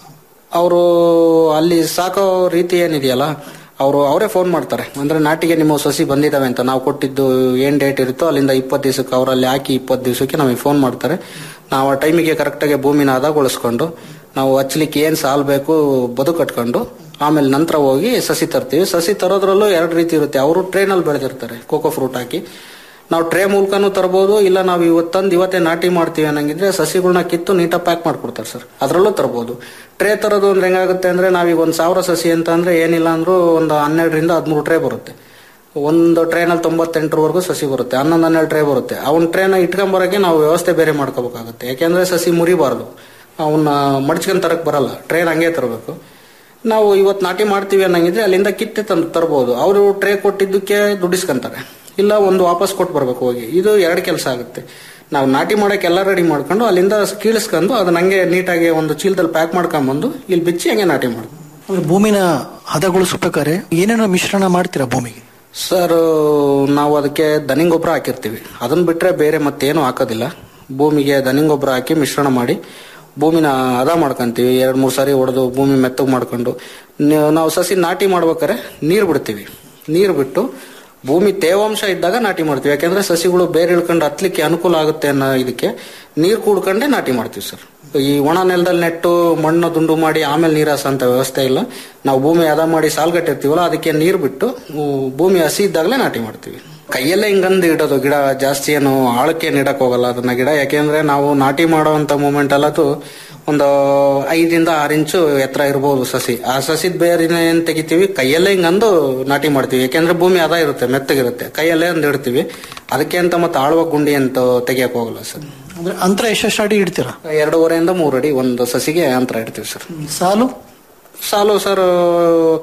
ಅವರು ಅಲ್ಲಿ ಸಾಕೋ ರೀತಿ ಏನಿದೆಯಲ್ಲ ಅವರು ಅವರೇ ಫೋನ್ ಮಾಡ್ತಾರೆ ಅಂದ್ರೆ ನಾಟಿಗೆ ನಿಮ್ಮ ಸಸಿ ಬಂದಿದಾವೆ ಅಂತ ನಾವು ಕೊಟ್ಟಿದ್ದು ಏನ್ ಡೇಟ್ ಇರುತ್ತೋ ಅಲ್ಲಿಂದ ಇಪ್ಪತ್ತು ದಿವಸಕ್ಕೆ ಅವರಲ್ಲಿ ಹಾಕಿ ಇಪ್ಪತ್ತು ದಿವಸಕ್ಕೆ ನಮಗೆ ಫೋನ್ ಮಾಡ್ತಾರೆ ನಾವು ಆ ಟೈಮಿಗೆ ಕರೆಕ್ಟಾಗಿ ಭೂಮಿನ ಹದಗೊಳಿಸ್ಕೊಂಡು ನಾವು ಹಚ್ಲಿಕ್ಕೆ ಏನ್ ಸಾಲ್ ಬೇಕು ಬದು ಕಟ್ಕೊಂಡು ಆಮೇಲೆ ನಂತರ ಹೋಗಿ ಸಸಿ ತರ್ತೀವಿ ಸಸಿ ತರೋದ್ರಲ್ಲೂ ಎರಡು ರೀತಿ ಇರುತ್ತೆ ಅವರು ಟ್ರೇನಲ್ಲಿ ಬೆಳೆದಿರ್ತಾರೆ ಕೋಕೋ ಫ್ರೂಟ್ ಹಾಕಿ ನಾವು ಟ್ರೇ ಮೂಲಕನೂ ತರಬಹುದು ಇಲ್ಲ ನಾವು ಇವತ್ತು ತಂದು ಇವತ್ತೇ ನಾಟಿ ಮಾಡ್ತೀವಿ ಅನ್ನಂಗಿದ್ರೆ ಸಸಿಗಳನ್ನ ಕಿತ್ತು ನೀಟಾಗಿ ಪ್ಯಾಕ್ ಮಾಡ್ಕೊಡ್ತಾರೆ ಸರ್ ಅದರಲ್ಲೂ ತರಬಹುದು ಟ್ರೇ ತರೋದು ಅಂದ್ರೆ ಹೆಂಗಾಗುತ್ತೆ ಅಂದ್ರೆ ನಾವೀಗ ಒಂದು ಸಾವಿರ ಸಸಿ ಅಂತ ಅಂದ್ರೆ ಏನಿಲ್ಲ ಅಂದ್ರೂ ಒಂದು ಹನ್ನೆರಡರಿಂದ ಹದಿಮೂರು ಟ್ರೇ ಬರುತ್ತೆ ಒಂದು ಟ್ರೇನಲ್ಲಿ ತೊಂಬತ್ತೆಂಟರವರೆಗೂ ಸಸಿ ಬರುತ್ತೆ ಹನ್ನೊಂದು ಹನ್ನೆರಡು ಟ್ರೇ ಬರುತ್ತೆ ಅವನ್ ಟ್ರೇನ ಇಟ್ಕೊಂಬರಕ್ಕೆ ನಾವು ವ್ಯವಸ್ಥೆ ಬೇರೆ ಮಾಡ್ಕೋಬೇಕಾಗುತ್ತೆ ಯಾಕೆಂದ್ರೆ ಸಸಿ ಮುರಿಬಾರ್ದು ಅವನ್ನ ಮಡ್ಚ್ಕೊಂಡ್ ತರಕ್ ಬರಲ್ಲ ಟ್ರೇನ್ ಹಂಗೆ ತರಬೇಕು ನಾವು ಇವತ್ತು ನಾಟಿ ಮಾಡ್ತೀವಿ ಅನ್ನಂಗಿದ್ರೆ ಅಲ್ಲಿಂದ ಕಿತ್ತೆ ತಂದು ತರಬಹುದು ಅವರು ಟ್ರೇ ಕೊಟ್ಟಿದ್ದಕ್ಕೆ ದುಡ್ಡಿಸ್ಕೊಂತಾರೆ ಇಲ್ಲ ಒಂದು ವಾಪಸ್ ಕೊಟ್ಟು ಬರ್ಬೇಕು ಹೋಗಿ ಇದು ಎರಡು ಕೆಲಸ ಆಗುತ್ತೆ ನಾವು ನಾಟಿ ಮಾಡಕ್ಕೆ ಎಲ್ಲ ರೆಡಿ ಮಾಡ್ಕೊಂಡು ಅಲ್ಲಿಂದ ಕೀಳಿಸ್ಕೊಂಡು ಅದನ್ನ ಹಂಗೆ ನೀಟಾಗಿ ಒಂದು ಚೀಲದಲ್ಲಿ ಪ್ಯಾಕ್ ಮಾಡ್ಕೊಂಡ್ಬಂದು ಇಲ್ಲಿ ಬಿಚ್ಚಿ ಹಂಗೆ ನಾಟಿ ಮಾಡೋದು ಅಂದ್ರೆ ಭೂಮಿನ ಹದಗೊಳಿಸ್ಬೇಕಾದ್ರೆ ಏನೇನೋ ಮಿಶ್ರಣ ಮಾಡ್ತೀರಾ ಭೂಮಿಗೆ ಸರ್ ನಾವು ಅದಕ್ಕೆ ದನಿಂಗ್ ಗೊಬ್ಬರ ಹಾಕಿರ್ತೀವಿ ಅದನ್ನ ಬಿಟ್ರೆ ಬೇರೆ ಮತ್ತೇನು ಹಾಕೋದಿಲ್ಲ ಭೂಮಿಗೆ ದನಿಂಗ್ ಗೊಬ್ಬರ ಹಾಕಿ ಮಿಶ್ರಣ ಮಾಡಿ ಭೂಮಿನ ಹದ ಮಾಡ್ಕೊಂತೀವಿ ಎರಡ್ ಮೂರು ಸಾರಿ ಹೊಡೆದು ಭೂಮಿ ಮೆತ್ತಗೆ ಮಾಡ್ಕೊಂಡು ನ- ನಾವು ಸಸಿ ನಾಟಿ ಮಾಡ್ಬೇಕಾದ್ರೆ ನೀರು ಬಿಡ್ತೀವಿ ನೀರು ಬಿಟ್ಟು ಭೂಮಿ ತೇವಾಂಶ ಇದ್ದಾಗ ನಾಟಿ ಮಾಡ್ತೀವಿ ಯಾಕೆಂದ್ರೆ ಸಸಿಗಳು ಬೇರೆ ಇಳ್ಕೊಂಡು ಹತ್ಲಿಕ್ಕೆ ಅನುಕೂಲ ಆಗುತ್ತೆ ಅನ್ನೋ ಇದಕ್ಕೆ ನೀರು ಕೂಡ್ಕೊಂಡೇ ನಾಟಿ ಮಾಡ್ತೀವಿ ಸರ್ ಈ ಒಣ ನೆಲದಲ್ಲಿ ನೆಟ್ಟು ಮಣ್ಣು ದುಂಡು ಮಾಡಿ ಆಮೇಲೆ ನೀರು ಹಾಸಂತ ವ್ಯವಸ್ಥೆ ಇಲ್ಲ ನಾವು ಭೂಮಿ ಹದ ಮಾಡಿ ಸಾಲ್ಗಟ್ಟಿರ್ತೀವಲ್ಲ ಅದಕ್ಕೆ ನೀರು ಬಿಟ್ಟು ಉ, ಭೂಮಿ ಹಸಿ ಇದ್ದಾಗಲೇ ನಾಟಿ ಮಾಡ್ತೀವಿ ಕೈಯಲ್ಲೇ ಹಿಂಗಂದು ಇಡೋದು ಗಿಡ ಜಾಸ್ತಿ ಏನು ಆಳಕ್ಕೆ ನೀಡಕ್ ಹೋಗಲ್ಲ ಅದನ್ನ ಗಿಡ ಯಾಕೆಂದ್ರೆ ನಾವು ನಾಟಿ ಮಾಡುವಂತ ಮೂಮೆಂಟ್ ಅಲ್ಲದು ಒಂದು ಐದರಿಂದ ಆರು ಇಂಚು ಎತ್ತರ ಇರಬಹುದು ಸಸಿ ಆ ಸಸಿದ್ ಬೇರಿನ ಏನ್ ತೆಗಿತೀವಿ ಕೈಯಲ್ಲೇ ಹಿಂಗಂದು ನಾಟಿ ಮಾಡ್ತೀವಿ ಯಾಕೆಂದ್ರೆ ಭೂಮಿ ಅದ ಇರುತ್ತೆ ಮೆತ್ತಗಿರುತ್ತೆ ಕೈಯಲ್ಲೇ ಒಂದು ಇಡ್ತೀವಿ ಅದಕ್ಕೆ ಅಂತ ಮತ್ತೆ ಆಳುವ ಗುಂಡಿ ಅಂತ ತೆಗಿಯಕ್ ಹೋಗಲ್ಲ ಸರ್ ಅಂದ್ರೆ ಅಂತರ ಎಷ್ಟೆಷ್ಟು ಅಡಿ ಇಡ್ತೀರಾ ಎರಡೂವರೆಯಿಂದ ಮೂರು ಅಡಿ ಒಂದು ಸಸಿಗೆ ಅಂತರ ಇಡ್ತೀವಿ ಸರ್ ಸಾಲು ಸಾಲು ಸರ್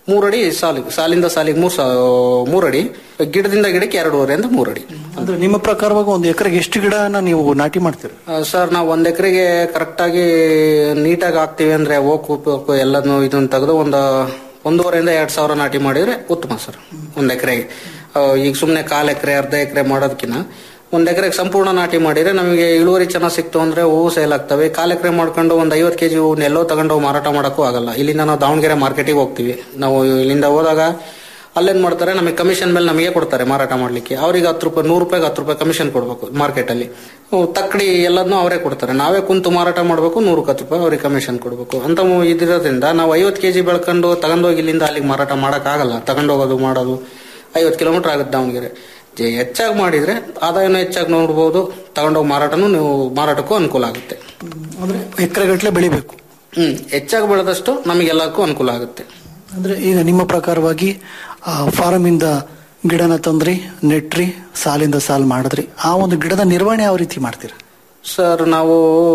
ಮೂರಡಿ ಸಾಲಿಗೆ ಸಾಲಿಂದ ಸಾಲಿಗೆ ಮೂರ್ ಸಾ ಮೂರಡಿ ಗಿಡದಿಂದ ಗಿಡಕ್ಕೆ ಎರಡೂವರೆ ಅಂತ ಮೂರಡಿ ಅಂದ್ರೆ ನಿಮ್ಮ ಪ್ರಕಾರವಾಗಿ ಒಂದು ಎಕರೆಗೆ ಎಷ್ಟು ಗಿಡನ ನೀವು ನಾಟಿ ಮಾಡ್ತೀರಿ ಆ, ಸರ್ ನಾವು ಒಂದ್ ಎಕರೆಗೆ ಕರೆಕ್ಟ್ ಆಗಿ ನೀಟಾಗಿ ಹಾಕ್ತಿವಿ ಅಂದ್ರೆ ಓಕು ಪೋಕು ಎಲ್ಲಾನು ಇದನ್ನ ತೆಗೆದು ಒಂದು ಒಂದೂವರೆಯಿಂದ ಎರಡ್ ಸಾವಿರ ನಾಟಿ ಮಾಡಿದ್ರೆ ಉತ್ತಮ ಸರ್ ಒಂದ್ ಎಕರೆಗೆ ಈಗ ಸುಮ್ನೆ ಕಾಲ್ ಎಕರೆ ಅರ್ಧ ಎಕರೆ ಮಾಡೋದಕ್ಕಿಂತ ಒಂದ್ ಎಕರೆಗೆ ಸಂಪೂರ್ಣ ನಾಟಿ ಮಾಡಿದ್ರೆ ನಮಗೆ ಇಳುವರಿ ಚೆನ್ನಾಗಿ ಸಿಕ್ತು ಅಂದ್ರೆ ಹೂವು ಸೇಲ್ ಆಗ್ತವೆ ಕಾಲ್ ಎಕರೆ ಮಾಡ್ಕೊಂಡು ಒಂದ್ ಐವತ್ತು ಕೆಜಿ ಹೂವು ಎಲ್ಲೋ ತಗೊಂಡು ಹೋಗಿ ಮಾರಾಟ ಮಾಡಕ್ಕೂ ಆಗಲ್ಲ ಇಲ್ಲಿಂದ ನಾವು ದಾವಣಗೆರೆ ಮಾರ್ಕೆಟಿಗೆ ಹೋಗ್ತೀವಿ ನಾವು ಇಲ್ಲಿಂದ ಹೋದಾಗ ಅಲ್ಲೇನ್ ಮಾಡ್ತಾರೆ ನಮಗೆ ಕಮಿಷನ್ ಮೇಲೆ ನಮಗೆ ಕೊಡ್ತಾರೆ ಮಾರಾಟ ಮಾಡ್ಲಿಕ್ಕೆ ಅವ್ರಿಗೆ ಹತ್ತು ರೂಪಾಯಿ ನೂರು ರೂಪಾಯಿಗೆ ಹತ್ತು ರೂಪಾಯಿ ಕಮಿಷನ್ ಕೊಡ್ಬೇಕು ಮಾರ್ಕೆಟ್ ಅಲ್ಲಿ ಅವು ತಕ್ಕಡಿ ಎಲ್ಲದನ್ನೂ ಅವರೇ ಕೊಡ್ತಾರೆ ನಾವೇ ಕುಂತು ಮಾರಾಟ ಮಾಡಬೇಕು ನೂರು ಹತ್ತು ರೂಪಾಯಿ ಅವ್ರಿಗೆ ಕಮಿಷನ್ ಕೊಡ್ಬೇಕು ಅಂತ ಮು- ಇದಿರೋದ್ರಿಂದ ನಾವು ಐವತ್ತು ಕೆಜಿ ಬೆಳ್ಕೊಂಡು ತಗೊಂಡೋಗಿ ಇಲ್ಲಿಂದ ಅಲ್ಲಿಗೆ ಮಾರಾಟ ಮಾಡಕ್ ಆಗಲ್ಲ ತಗೊಂಡೋಗೋದು ಮಾಡೋದು ಐವತ್ತು ಕಿಲೋಮೀಟರ್ ಆಗುತ್ತೆ ದಾವಣಗೆರೆ ಜೆ- ಹೆಚ್ಚಾಗಿ ಮಾಡಿದ್ರೆ ಆದಾಯನೂ ಹೆಚ್ಚಾಗಿ ನೋಡ್ಬೋದು ತಗೊಂಡೋಗಿ ಮಾರಾಟನೂ ನೀವು ಮಾರಾಟಕ್ಕೂ ಅನುಕೂಲ ಆಗುತ್ತೆ ಅಂದ್ರೆ ಎಕರೆಗಟ್ಟಲೆ ಬೆಳಿಬೇಕು ಹ್ಮ್ ಹೆಚ್ಚಾಗಿ ಬೆಳೆದಷ್ಟು ನಮಗೆಲ್ಲಕ್ಕೂ ಅನುಕೂಲ ಆಗುತ್ತೆ ಅಂದ್ರೆ ಈಗ ನಿಮ್ಮ ಪ್ರಕಾರವಾಗಿ ಫಾರಂ ಇಂದ ಗಿಡನ ತಂದ್ರಿ ನೆಟ್ರಿ ಸಾಲಿಂದ ಸಾಲ್ ಮಾಡಿದ್ರಿ ಆ ಒಂದು ಗಿಡದ ನಿರ್ವಹಣೆ ಯಾವ ರೀತಿ ಮಾಡ್ತೀರಾ ಸರ್ ನಾವು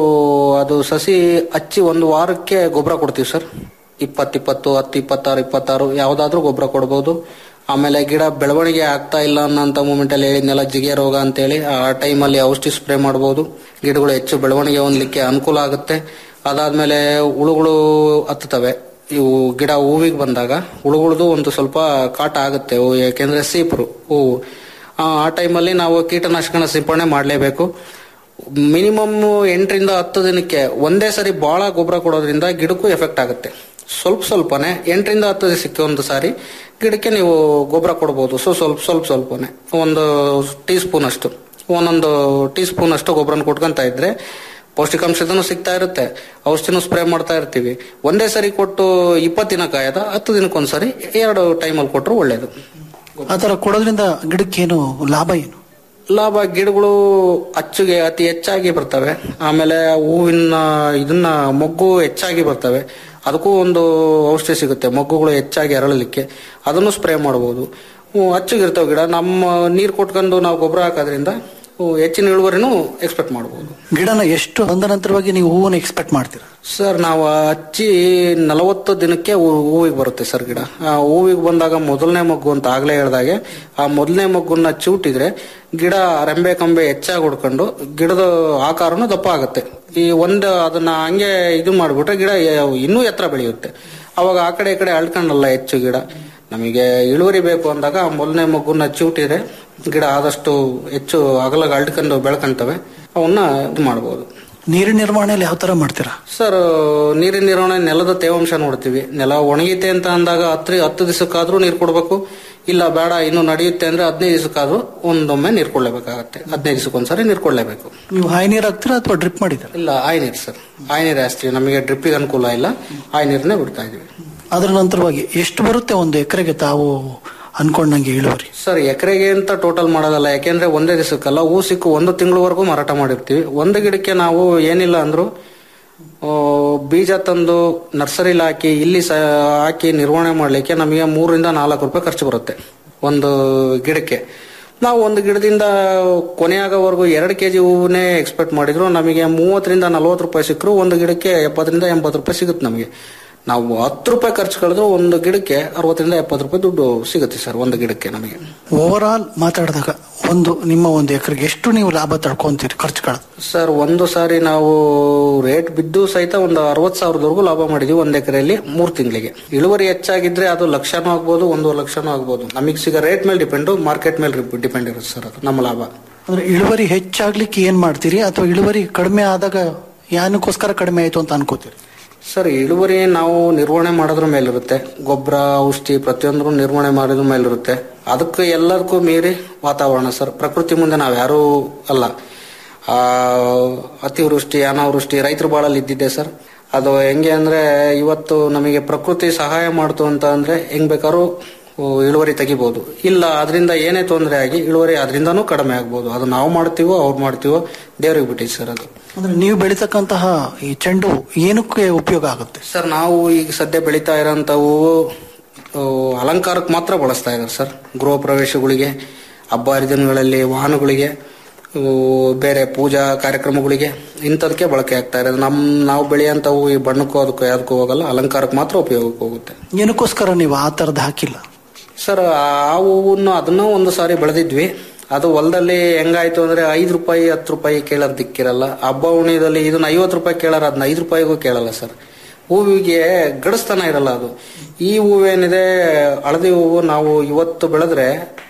ಅದು ಸಸಿ ಹಚ್ಚಿ ಒಂದು ವಾರಕ್ಕೆ ಗೊಬ್ಬರ ಕೊಡ್ತೀವಿ ಸರ್ ಇಪ್ಪತ್ತು ಇಪ್ಪತ್ತು ಹತ್ತು ಇಪ್ಪತ್ತಾರು ಇಪ್ಪತ್ತಾರು ಯಾವ್ದಾದ್ರೂ ಗೊಬ್ಬರ ಕೊಡ್ಬೋದು ಆಮೇಲೆ ಗಿಡ ಬೆಳವಣಿಗೆ ಆಗ್ತಾ ಇಲ್ಲ ಅನ್ನೋಂಥ ಮೂಮೆಂಟ್ ಅಲ್ಲಿ ಹೇಳಿದ್ನೆಲ್ಲ ಜಿಗೆ ರೋಗ ಅಂತೇಳಿ ಆ ಟೈಮಲ್ಲಿ ಔಷಧಿ ಸ್ಪ್ರೇ ಮಾಡ್ಬೋದು ಗಿಡಗಳು ಹೆಚ್ಚು ಬೆಳವಣಿಗೆ ಹೊಂದಲಿಕ್ಕೆ ಅನುಕೂಲ ಆಗುತ್ತೆ ಅದಾದ್ಮೇಲೆ ಹುಳುಗಳು ಹತ್ತುತ್ತವೆ ಇವು ಗಿಡ ಹೂವಿಗೆ ಬಂದಾಗ ಹುಳುಗಳದು ಒಂದು ಸ್ವಲ್ಪ ಕಾಟ ಆಗುತ್ತೆ ಹೂ- ಯಾಕೆಂದ್ರೆ ಸೀಪ್ರು ಹೂವು ಆ ಆ ಟೈಮಲ್ಲಿ ನಾವು ಕೀಟನಾಶಕನ ಸಿಂಪಡಣೆ ಮಾಡಲೇಬೇಕು ಮಿನಿಮಮ್ ಎಂಟರಿಂದ ಹತ್ತು ದಿನಕ್ಕೆ ಒಂದೇ ಸರಿ ಬಹಳ ಗೊಬ್ಬರ ಕೊಡೋದ್ರಿಂದ ಗಿಡಕ್ಕೂ ಎಫೆಕ್ಟ್ ಆಗುತ್ತೆ ಸ್ವಲ್ಪ ಸ್ವಲ್ಪನೇ ಎಂಟರಿಂದ ಹತ್ತು ದಿವಸಕ್ಕೆ ಒಂದು ಸಾರಿ ಗಿಡಕ್ಕೆ ನೀವು ಗೊಬ್ಬರ ಕೊಡ್ಬೋದು ಸೊ ಸ್ವಲ್ಪ ಸ್ವಲ್ಪ ಸ್ವಲ್ಪನೇ ಒಂದು ಟೀ ಸ್ಪೂನ್ ಅಷ್ಟು ಒಂದೊಂದು ಟೀ ಸ್ಪೂನ್ ಅಷ್ಟು ಗೊಬ್ಬರನ ಕೊಟ್ಕೊಂತ ಇದ್ರೆ ಪೌಷ್ಟಿಕಾಂಶದೂ ಸಿಗ್ತಾ ಇರುತ್ತೆ ಔಷಧಿನೂ ಸ್ಪ್ರೇ ಮಾಡ್ತಾ ಇರ್ತೀವಿ ಒಂದೇ ಸರಿ ಕೊಟ್ಟು ಇಪ್ಪತ್ತು ದಿನ ಕಾಯದ ಹತ್ತು ದಿನಕ್ಕೊಂದ್ಸರಿ ಎರಡು ಟೈಮಲ್ಲಿ ಕೊಟ್ಟರು ಒಳ್ಳೇದು ಆ ತರ ಕೊಡೋದ್ರಿಂದ ಗಿಡಕ್ಕೆ ಏನು ಲಾಭ ಏನು ಲಾಭ ಗಿಡಗಳು ಅಚ್ಚುಗೆ ಅತಿ ಹೆಚ್ಚಾಗಿ ಬರ್ತವೆ ಆಮೇಲೆ ಹೂವಿನ ಇದನ್ನ ಮೊಗ್ಗು ಹೆಚ್ಚಾಗಿ ಬರ್ತವೆ ಅದಕ್ಕೂ ಒಂದು ಔಷಧಿ ಸಿಗುತ್ತೆ ಮೊಗ್ಗುಗಳು ಹೆಚ್ಚಾಗಿ ಅರಳಲಿಕ್ಕೆ ಅದನ್ನು ಸ್ಪ್ರೇ ಮಾಡಬಹುದು ಅಚ್ಚುಗಿರ್ತಾವ ಗಿಡ ನಮ್ಮ ನೀರು ಕೊಟ್ಕೊಂಡು ನಾವು ಗೊಬ್ಬರ ಹಾಕೋದ್ರಿಂದ ಹೂ ಹೆಚ್ಚಿನ ಇಳುವರಿನೂ ಎಕ್ಸ್ಪೆಕ್ಟ್ ಮಾಡಬಹುದು ಗಿಡನ ಎಷ್ಟು ಅಂದ ನಂತರವಾಗಿ ನೀವು ಹೂವನ್ನು ಎಕ್ಸ್ಪೆಕ್ಟ್ ಮಾಡ್ತೀರಾ ಸರ್ ನಾವು ಹಚ್ಚಿ ನಲವತ್ತು ದಿನಕ್ಕೆ ಹೂ- ಹೂವಿಗೆ ಬರುತ್ತೆ ಸರ್ ಗಿಡ ಆ ಹೂವಿಗೆ ಬಂದಾಗ ಮೊದಲನೇ ಮಗ್ಗು ಅಂತ ಆಗ್ಲೇ ಹೇಳ್ದಾಗೆ ಆ ಮೊದಲನೇ ಮಗ್ಗುನ್ನ ಚೂಟಿದ್ರೆ ಗಿಡ ರೆಂಬೆ ಕಂಬೆ ಹೆಚ್ಚಾಗಿ ಹೊಡ್ಕೊಂಡು ಗಿಡದ ಆಕಾರನು ದಪ್ಪ ಆಗುತ್ತೆ ಈ ಒಂದು ಅದನ್ನ ಹಂಗೆ ಇದು ಮಾಡ್ಬಿಟ್ರೆ ಗಿಡ ಯ- ಇನ್ನೂ ಎತ್ತರ ಬೆಳೆಯುತ್ತೆ ಅವಾಗ ಆ ಕಡೆ ಈ ಕಡೆ ಅಳ್ಕೊಂಡಲ್ಲ ಹೆಚ್ಚು ಗಿಡ ನಮಗೆ ಇಳುವರಿ ಬೇಕು ಅಂದಾಗ ಆ ಮೊದಲನೇ ಮಗ್ಗುನ್ನ ಚೂಟಿದ್ರೆ ಗಿಡ ಆದಷ್ಟು ಹೆಚ್ಚು ಅಗಲಾಗ ಅಳ್ಕೊಂಡು ಬೆಳ್ಕೊಂತವೆ ಅವನ್ನ ಇದು ಮಾಡ್ಬೋದು ನೀರಿನ ನಿರ್ವಹಣೆಯಲ್ಲಿ ಯಾವ ತರ ಮಾಡ್ತೀರಾ ಸರ್ ನೀರಿನ ನಿರ್ವಹಣೆ ನೆಲದ ತೇವಾಂಶ ನೋಡ್ತೀವಿ ನೆಲ ಒಣಗಿತೆ ಅಂತ ಅಂದಾಗ ಹತ್ತು ಹತ್ತು ದಿವಸಕ್ಕಾದ್ರೂ ನೀರು ಕೊಡಬೇಕು ಇಲ್ಲ ಬೇಡ ಇನ್ನು ನಡೆಯುತ್ತೆ ಅಂದ್ರೆ ಹದಿನೈದು ದಿವಸಕ್ಕಾದ್ರೂ ಒಂದೊಮ್ಮೆ ನೀರು ಕೊಡ್ಲೇಬೇಕಾಗತ್ತೆ ಹದಿನೈದು ದಿವಸಕ್ಕೊಂದ್ಸರಿ ನೀರು ಕೊಡ್ಲೇಬೇಕು ನೀವು ಹಾಯ್ ನೀರು ಹಾಕ್ತೀರಾ ಅಥವಾ ಡ್ರಿಪ್ ಮಾಡಿದ್ದೀರಾ ಇಲ್ಲ ಆಯ್ ನೀರು ಸರ್ ಆಯ್ ನೀರು ಹಾಸ್ತೀವಿ ನಮಗೆ ಡ್ರಿಪ್ಪಿಗೆ ಅನುಕೂಲ ಇಲ್ಲ ಆಯ್ ನೀರನ್ನೇ ಬಿಡ್ತಾ ಇದೀವಿ ಅದರ ನಂತರವಾಗಿ ಎಷ್ಟು ಬರುತ್ತೆ ಒಂದು ಎಕರೆಗೆ ತಾವು ಅನ್ಕೊಂಡಂಗೆ ಇಳುವರಿ ಸರ್ ಎಕರೆಗೆ ಅಂತ ಟೋಟಲ್ ಮಾಡೋದಲ್ಲ ಯಾಕೆಂದ್ರೆ ಒಂದೇ ದಿವಸಕ್ಕಲ್ಲ ಹೂ ಸಿಕ್ಕು ಒಂದು ತಿಂಗಳವರೆಗೂ ಮಾರಾಟ ಮಾಡಿರ್ತೀವಿ ಒಂದು ಗಿಡಕ್ಕೆ ನಾವು ಏನಿಲ್ಲ ಅಂದ್ರೂ ಆ, ಬೀಜ ತಂದು ನರ್ಸರಿಲಿ ಹಾಕಿ ಇಲ್ಲಿ ಸ ಹಾಕಿ ನಿರ್ವಹಣೆ ಮಾಡಲಿಕ್ಕೆ ನಮಗೆ ಮೂರರಿಂದ ನಾಲ್ಕು ರೂಪಾಯಿ ಖರ್ಚು ಬರುತ್ತೆ ಒಂದು ಗಿಡಕ್ಕೆ ನಾವು ಒಂದು ಗಿಡದಿಂದ ಕೊನೆಯಾಗೋವರೆಗೂ ಎರಡು ಕೆಜಿ ಹೂವನ್ನೇ ಎಕ್ಸ್ಪೆಕ್ಟ್ ಮಾಡಿದ್ರು ನಮಗೆ ಮೂವತ್ತರಿಂದ ನಲ್ವತ್ತು ರೂಪಾಯಿ ಸಿಕ್ಕರು ಒಂದು ಗಿಡಕ್ಕೆ ಎಪ್ಪತ್ತರಿಂದ ಎಂಬತ್ತು ರೂಪಾಯಿ ಸಿಗುತ್ತೆ ನಮಗೆ ನಾವು ಹತ್ತು ರೂಪಾಯಿ ಖರ್ಚು ಕಳೆದ್ರು ಒಂದು ಗಿಡಕ್ಕೆ ಅರವತ್ತರಿಂದ ಎಪ್ಪತ್ತು ರೂಪಾಯಿ ದುಡ್ಡು ಸಿಗುತ್ತೆ ಸರ್ ಒಂದು ಗಿಡಕ್ಕೆ ನಮಗೆ ಓವರ್ ಆಲ್ ಮಾತಾಡಿದಾಗ ಒಂದು ನಿಮ್ಮ ಒಂದು ಎಕರೆಗೆ ಎಷ್ಟು ನೀವು ಲಾಭ ತಡ್ಕೊಂತೀರಿ ಖರ್ಚುಗಳು ಸರ್ ಒಂದು ಸಾರಿ ನಾವು ರೇಟ್ ಬಿದ್ದು ಸಹಿತ ಒಂದು ಅರವತ್ತು ಸಾವಿರದವರೆಗೂ ಲಾಭ ಮಾಡಿದೀವಿ ಒಂದ್ ಎಕರೆಯಲ್ಲಿ ಮೂರ್ ತಿಂಗಳಿಗೆ ಇಳುವರಿ ಹೆಚ್ಚಾಗಿದ್ರೆ ಅದು ಲಕ್ಷನೂ ಆಗ್ಬೋದು ಒಂದು ಲಕ್ಷನೂ ಆಗ್ಬೋದು ನಮಗೆ ಸಿಗೋ ರೇಟ್ ಮೇಲೆ ಡಿಪೆಂಡ್ ಮಾರ್ಕೆಟ್ ಮೇಲೆ ಡಿಪೆಂಡ್ ಇರುತ್ತೆ ಸರ್ ಅದು ನಮ್ಮ ಲಾಭ ಅಂದ್ರೆ ಇಳುವರಿ ಹೆಚ್ಚಾಗ್ಲಿಕ್ಕೆ ಏನ್ ಮಾಡ್ತೀರಿ ಅಥವಾ ಇಳುವರಿ ಕಡಿಮೆ ಆದಾಗ ಏನಕ್ಕೋಸ್ಕರ ಕಡಿಮೆ ಆಯ್ತು ಅಂತ ಅನ್ಕೋತೀರಿ ಸರ್ ಇಳುವರಿ ನಾವು ನಿರ್ವಹಣೆ ಮಾಡೋದ್ರ ಮೇಲಿರುತ್ತೆ ಗೊಬ್ಬರ ಔಷಧಿ ಪ್ರತಿಯೊಂದ್ರು ನಿರ್ವಹಣೆ ಮಾಡೋದ್ರ ಮೇಲಿರುತ್ತೆ ಅದಕ್ಕೆ ಎಲ್ಲದಕ್ಕೂ ಮೀರಿ ವಾತಾವರಣ ಸರ್ ಪ್ರಕೃತಿ ಮುಂದೆ ನಾವು ಯಾರೂ ಅಲ್ಲ ಆ ಅತಿವೃಷ್ಟಿ ಅನಾವೃಷ್ಟಿ ರೈತರ ಬಾಳಲ್ಲಿ ಇದ್ದಿದ್ದೆ ಸರ್ ಅದು ಹೆಂಗೆ ಅಂದ್ರೆ ಇವತ್ತು ನಮಗೆ ಪ್ರಕೃತಿ ಸಹಾಯ ಮಾಡ್ತು ಅಂತ ಅಂದ್ರೆ ಹೆಂಗ್ ಬೇಕಾದ್ರೂ ಓ, ಇಳುವರಿ ತೆಗಿಬಹುದು ಇಲ್ಲ ಅದರಿಂದ ಏನೇ ತೊಂದರೆ ಆಗಿ ಇಳುವರಿ ಅದರಿಂದನೂ ಕಡಿಮೆ ಆಗ್ಬೋದು ಅದು ನಾವು ಮಾಡ್ತೀವೋ ಅವ್ರು ಮಾಡ್ತೀವೋ ದೇವ್ರಿಗೆ ಬಿಟ್ಟಿದೆ ಸರ್ ಅದು ಅಂದ್ರೆ ನೀವು ಬೆಳೀತಕ್ಕಂತಹ ಈ ಚೆಂಡು ಏನಕ್ಕೆ ಉಪಯೋಗ ಆಗುತ್ತೆ ಸರ್ ನಾವು ಈಗ ಸದ್ಯ ಬೆಳೀತಾ ಇರೋಂಥ ಹೂವು ಆ, ಅಲಂಕಾರಕ್ಕೆ ಮಾತ್ರ ಬಳಸ್ತಾ ಇದ್ದಾರೆ ಸರ್ ಗೃಹ ಪ್ರವೇಶಗಳಿಗೆ ಹಬ್ಬ ಹರಿದಿನಗಳಲ್ಲಿ ವಾಹನಗಳಿಗೆ ಇವು ಬೇರೆ ಪೂಜಾ ಕಾರ್ಯಕ್ರಮಗಳಿಗೆ ಇಂಥದಕ್ಕೆ ಬಳಕೆ ಆಗ್ತಾ ಇರೋದು ನಮ್ ನಾವು ಬೆಳೆಯಂತ ಹೂವು ಈ ಬಣ್ಣಕ್ಕೂ ಅದಕ್ಕೂ ಯಾವ್ದಕ್ಕೂ ಹೋಗಲ್ಲ ಅಲಂಕಾರಕ್ಕೆ ಮಾತ್ರ ಉಪಯೋಗಕ್ಕೆ ಹೋಗುತ್ತೆ ಏನಕ್ಕೋಸ್ಕರ ನೀವು ಆ ತರದ್ ಹಾಕಿಲ್ಲ ಸರ್ ಆ ಹೂವನ್ನು ಅದನ್ನ ಒಂದು ಸಾರಿ ಬೆಳೆದಿದ್ವಿ ಅದು ಹೊಲದಲ್ಲಿ ಹೆಂಗಾಯ್ತು ಅಂದ್ರೆ ಐದು ರೂಪಾಯಿ ಹತ್ತು ರೂಪಾಯಿ ಕೇಳೋದ್ ದಿಕ್ಕಿರಲ್ಲ ಹಬ್ಬ ಉಣಿದಲ್ಲಿ ಇದನ್ನ ಐವತ್ತು ರೂಪಾಯಿ ಕೇಳಾರ ಅದನ್ನ ಐದು ರೂಪಾಯಿಗೂ ಕೇಳಲ್ಲ ಸರ್ ಹೂವಿಗೆ ಗಡಸ್ತನ ಇರಲ್ಲ ಅದು ಈ ಹೂವೇನಿದೆ ಹಳದಿ ಹೂವು ನಾವು ಇವತ್ತು ಬೆಳೆದ್ರೆ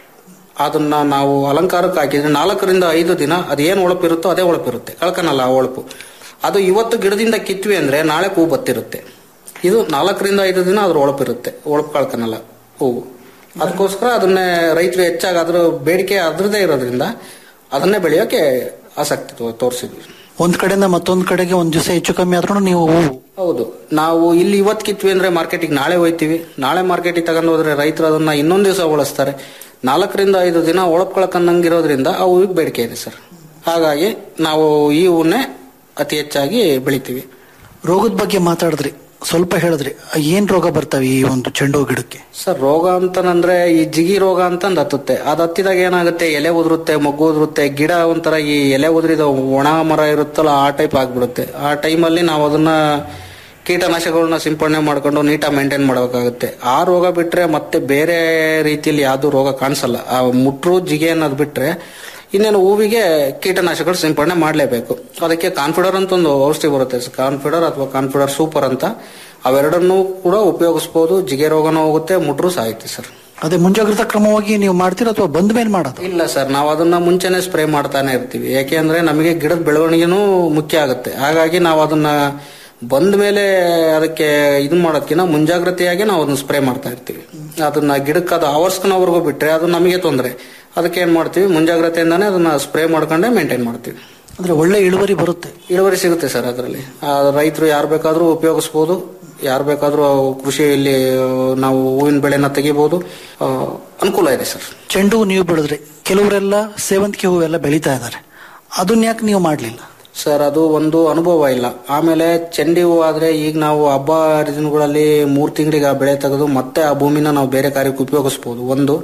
ಅದನ್ನ ನಾವು ಅಲಂಕಾರಕ್ಕೆ ಹಾಕಿದ್ರೆ ನಾಲ್ಕರಿಂದ ಐದು ದಿನ ಅದೇನು ಹೊಳಪಿರುತ್ತೋ ಅದೇ ಹೊಳಪಿರುತ್ತೆ ಕಳ್ಕನಲ್ಲ ಆ ಹೊಳಪು ಅದು ಇವತ್ತು ಗಿಡದಿಂದ ಕಿತ್ವಿ ಅಂದ್ರೆ ನಾಳೆ ಹೂ ಬತ್ತಿರುತ್ತೆ ಇದು ನಾಲ್ಕರಿಂದ ಐದು ದಿನ ಅದ್ರ ಹೊಳಪಿರುತ್ತೆ ಹೊಳಪು ಕಳ್ಕನಲ್ಲ ಹೂವು ಅದಕ್ಕೋಸ್ಕರ ಅದನ್ನೇ ರೈತರು ಹೆಚ್ಚಾಗಿ ಅದ್ರ ಬೇಡಿಕೆ ಅದ್ರದೇ ಇರೋದ್ರಿಂದ ಅದನ್ನೇ ಬೆಳೆಯೋಕೆ ಆಸಕ್ತಿ ತೋ- ತೋರಿಸಿದ್ವಿ ಒಂದ್ ಕಡೆಯಿಂದ ಮತ್ತೊಂದ್ ಕಡೆಗೆ ಒಂದ್ ದಿವಸ ಹೆಚ್ಚು ಕಮ್ಮಿ ಆದ್ರೂ ನೀವು ಹೂವು ಹೌದು ನಾವು ಇಲ್ಲಿ ಇವತ್ತು ಕಿತ್ವಿ ಅಂದ್ರೆ ಮಾರ್ಕೆಟಿಗೆ ನಾಳೆ ಹೋಯ್ತೀವಿ ನಾಳೆ ಮಾರ್ಕೆಟಿಗೆ ತಗೊಂಡು ಹೋದ್ರೆ ರೈತರು ಅದನ್ನ ಇನ್ನೊಂದ್ ದಿವಸ ಉಳಿಸ್ತಾರೆ ನಾಲ್ಕರಿಂದ ಐದು ದಿನ ಒಳಪ್ಕೊಳಕನ್ನಂಗಿರೋದ್ರಿಂದ ಆ ಹೂವಿಗೆ ಬೇಡಿಕೆ ಇದೆ ಸರ್ ಹಾಗಾಗಿ ನಾವು ಈ ಹೂವನ್ನೇ ಅತಿ ಹೆಚ್ಚಾಗಿ ಬೆಳಿತೀವಿ ರೋಗದ ಬಗ್ಗೆ ಮಾತಾಡಿದ್ರಿ ಸ್ವಲ್ಪ ಹೇಳಿದ್ರಿ ಏನ್ ರೋಗ ಬರ್ತವೆ ಈ ಒಂದು ಚೆಂಡು ಹೂ ಗಿಡಕ್ಕೆ ಸರ್ ರೋಗ ಅಂತಂದ್ರೆ ಈ ಜಿಗಿ ರೋಗ ಅಂತಂದ್ ಹತ್ತುತ್ತೆ ಅದು ಹತ್ತಿದಾಗ ಏನಾಗುತ್ತೆ ಎಲೆ ಉದುರುತ್ತೆ ಮೊಗ್ಗು ಉದುರುತ್ತೆ ಗಿಡ ಒಂಥರ ಈ ಎಲೆ ಉದುರಿದ ಒಣ ಮರ ಇರುತ್ತಲ್ಲ ಆ ಟೈಪ್ ಆಗ್ಬಿಡುತ್ತೆ ಆ ಟೈಮಲ್ಲಿ ನಾವು ಅದನ್ನ ಕೀಟನಾಶಕಗಳನ್ನ ಸಿಂಪಡಣೆ ಮಾಡ್ಕೊಂಡು ನೀಟಾಗಿ ಮೇಂಟೈನ್ ಮಾಡಬೇಕಾಗುತ್ತೆ ಆ ರೋಗ ಬಿಟ್ರೆ ಮತ್ತೆ ಬೇರೆ ರೀತಿಯಲ್ಲಿ ಯಾವ್ದು ರೋಗ ಕಾಣಿಸಲ್ಲ ಆ ಮುಟ್ರು ಜಿಗೆ ಅನ್ನೋದು ಬಿಟ್ರೆ ಇನ್ನೇನು ಹೂವಿಗೆ ಕೀಟನಾಶಕಗಳು ಸಿಂಪಡಣೆ ಮಾಡಲೇಬೇಕು ಅದಕ್ಕೆ ಕಾನ್ಫಿಡರ್ ಅಂತ ಒಂದು ಔಷಧಿ ಬರುತ್ತೆ ಕಾನ್ಫಿಡರ್ ಅಥವಾ ಕಾನ್ಫಿಡರ್ ಸೂಪರ್ ಅಂತ ಅವೆರಡನ್ನೂ ಕೂಡ ಉಪಯೋಗಿಸಬಹುದು ಜಿಗೆ ರೋಗನೂ ಹೋಗುತ್ತೆ ಮುಟ್ರು ಸಾಯುತ್ತೆ ಸರ್ ಅದೇ ಮುಂಜಾಗ್ರತಾ ಕ್ರಮವಾಗಿ ನೀವು ಮಾಡ್ತೀರಾ ಅಥವಾ ಬಂದ ಮೇಲೆ ಮಾಡೋದು ಇಲ್ಲ ಸರ್ ನಾವು ಅದನ್ನ ಮುಂಚೆನೆ ಸ್ಪ್ರೇ ಮಾಡ್ತಾನೆ ಇರ್ತೀವಿ ಯಾಕೆಂದ್ರೆ ನಮಗೆ ಗಿಡದ ಬೆಳವಣಿಗೆನೂ ಮುಖ್ಯ ಆಗುತ್ತೆ ಹಾಗಾಗಿ ನಾವು ಅದನ್ನ ಬಂದ ಮೇಲೆ ಅದಕ್ಕೆ ಇದು ಮಾಡೋದಕ್ಕಿಂತ ಮುಂಜಾಗ್ರತೆಯಾಗಿ ನಾವು ಅದನ್ನ ಸ್ಪ್ರೇ ಮಾಡ್ತಾ ಇರ್ತೀವಿ ಅದನ್ನ ಗಿಡಕ್ಕೆ ಅದು ಆವರ್ಸ್ಕೊಳವರೆಗೂ ಬಿಟ್ರೆ ಅದು ನಮಗೆ ತೊಂದರೆ ಅದಕ್ಕೆ ಏನ್ ಮಾಡ್ತೀವಿ ಮುಂಜಾಗ್ರತೆಯಿಂದಾನೇ ಅದನ್ನ ಸ್ಪ್ರೇ ಮಾಡ್ಕೊಂಡೇ ಮೇಂಟೈನ್ ಮಾಡ್ತೀವಿ ಅಂದ್ರೆ ಒಳ್ಳೆ ಇಳುವರಿ ಬರುತ್ತೆ ಇಳುವರಿ ಸಿಗುತ್ತೆ ಸರ್ ಅದರಲ್ಲಿ ರೈತರು ಯಾರು ಬೇಕಾದ್ರೂ ಉಪಯೋಗಿಸಬಹುದು ಯಾರು ಬೇಕಾದ್ರೂ ಕೃಷಿಯಲ್ಲಿ ಆ, ನಾವು ಹೂವಿನ ಬೆಳೆನ ತೆಗಿಬಹುದು ಆ, ಅನುಕೂಲ ಇದೆ ಸರ್ ಚೆಂಡು ಹೂ ನೀವು ಬೆಳೆದ್ರಿ ಕೆಲವರೆಲ್ಲ ಸೇವಂತಿಗೆ ಹೂವೆಲ್ಲ ಬೆಳೀತಾ ಇದ್ದಾರೆ ಅದನ್ನ ಯಾಕೆ ನೀವು ಮಾಡ್ಲಿಲ್ಲ ಸರ್ ಅದು ಒಂದು ಅನುಭವ ಇಲ್ಲ ಆಮೇಲೆ ಚೆಂಡಿ ಹೂ ಆದ್ರೆ ಈಗ ನಾವು ಹಬ್ಬ ಹರಿದಿನಗಳಲ್ಲಿ ಮೂರ್ ತಿಂಗಳಿಗೆ ಆ ಬೆಳೆ ತೆಗೆದು ಮತ್ತೆ ಆ ಭೂಮಿನ ನಾವು ಬೇರೆ ಕಾರ್ಯಕ್ಕೆ ಉಪಯೋಗಿಸಬಹುದು ಒಂದು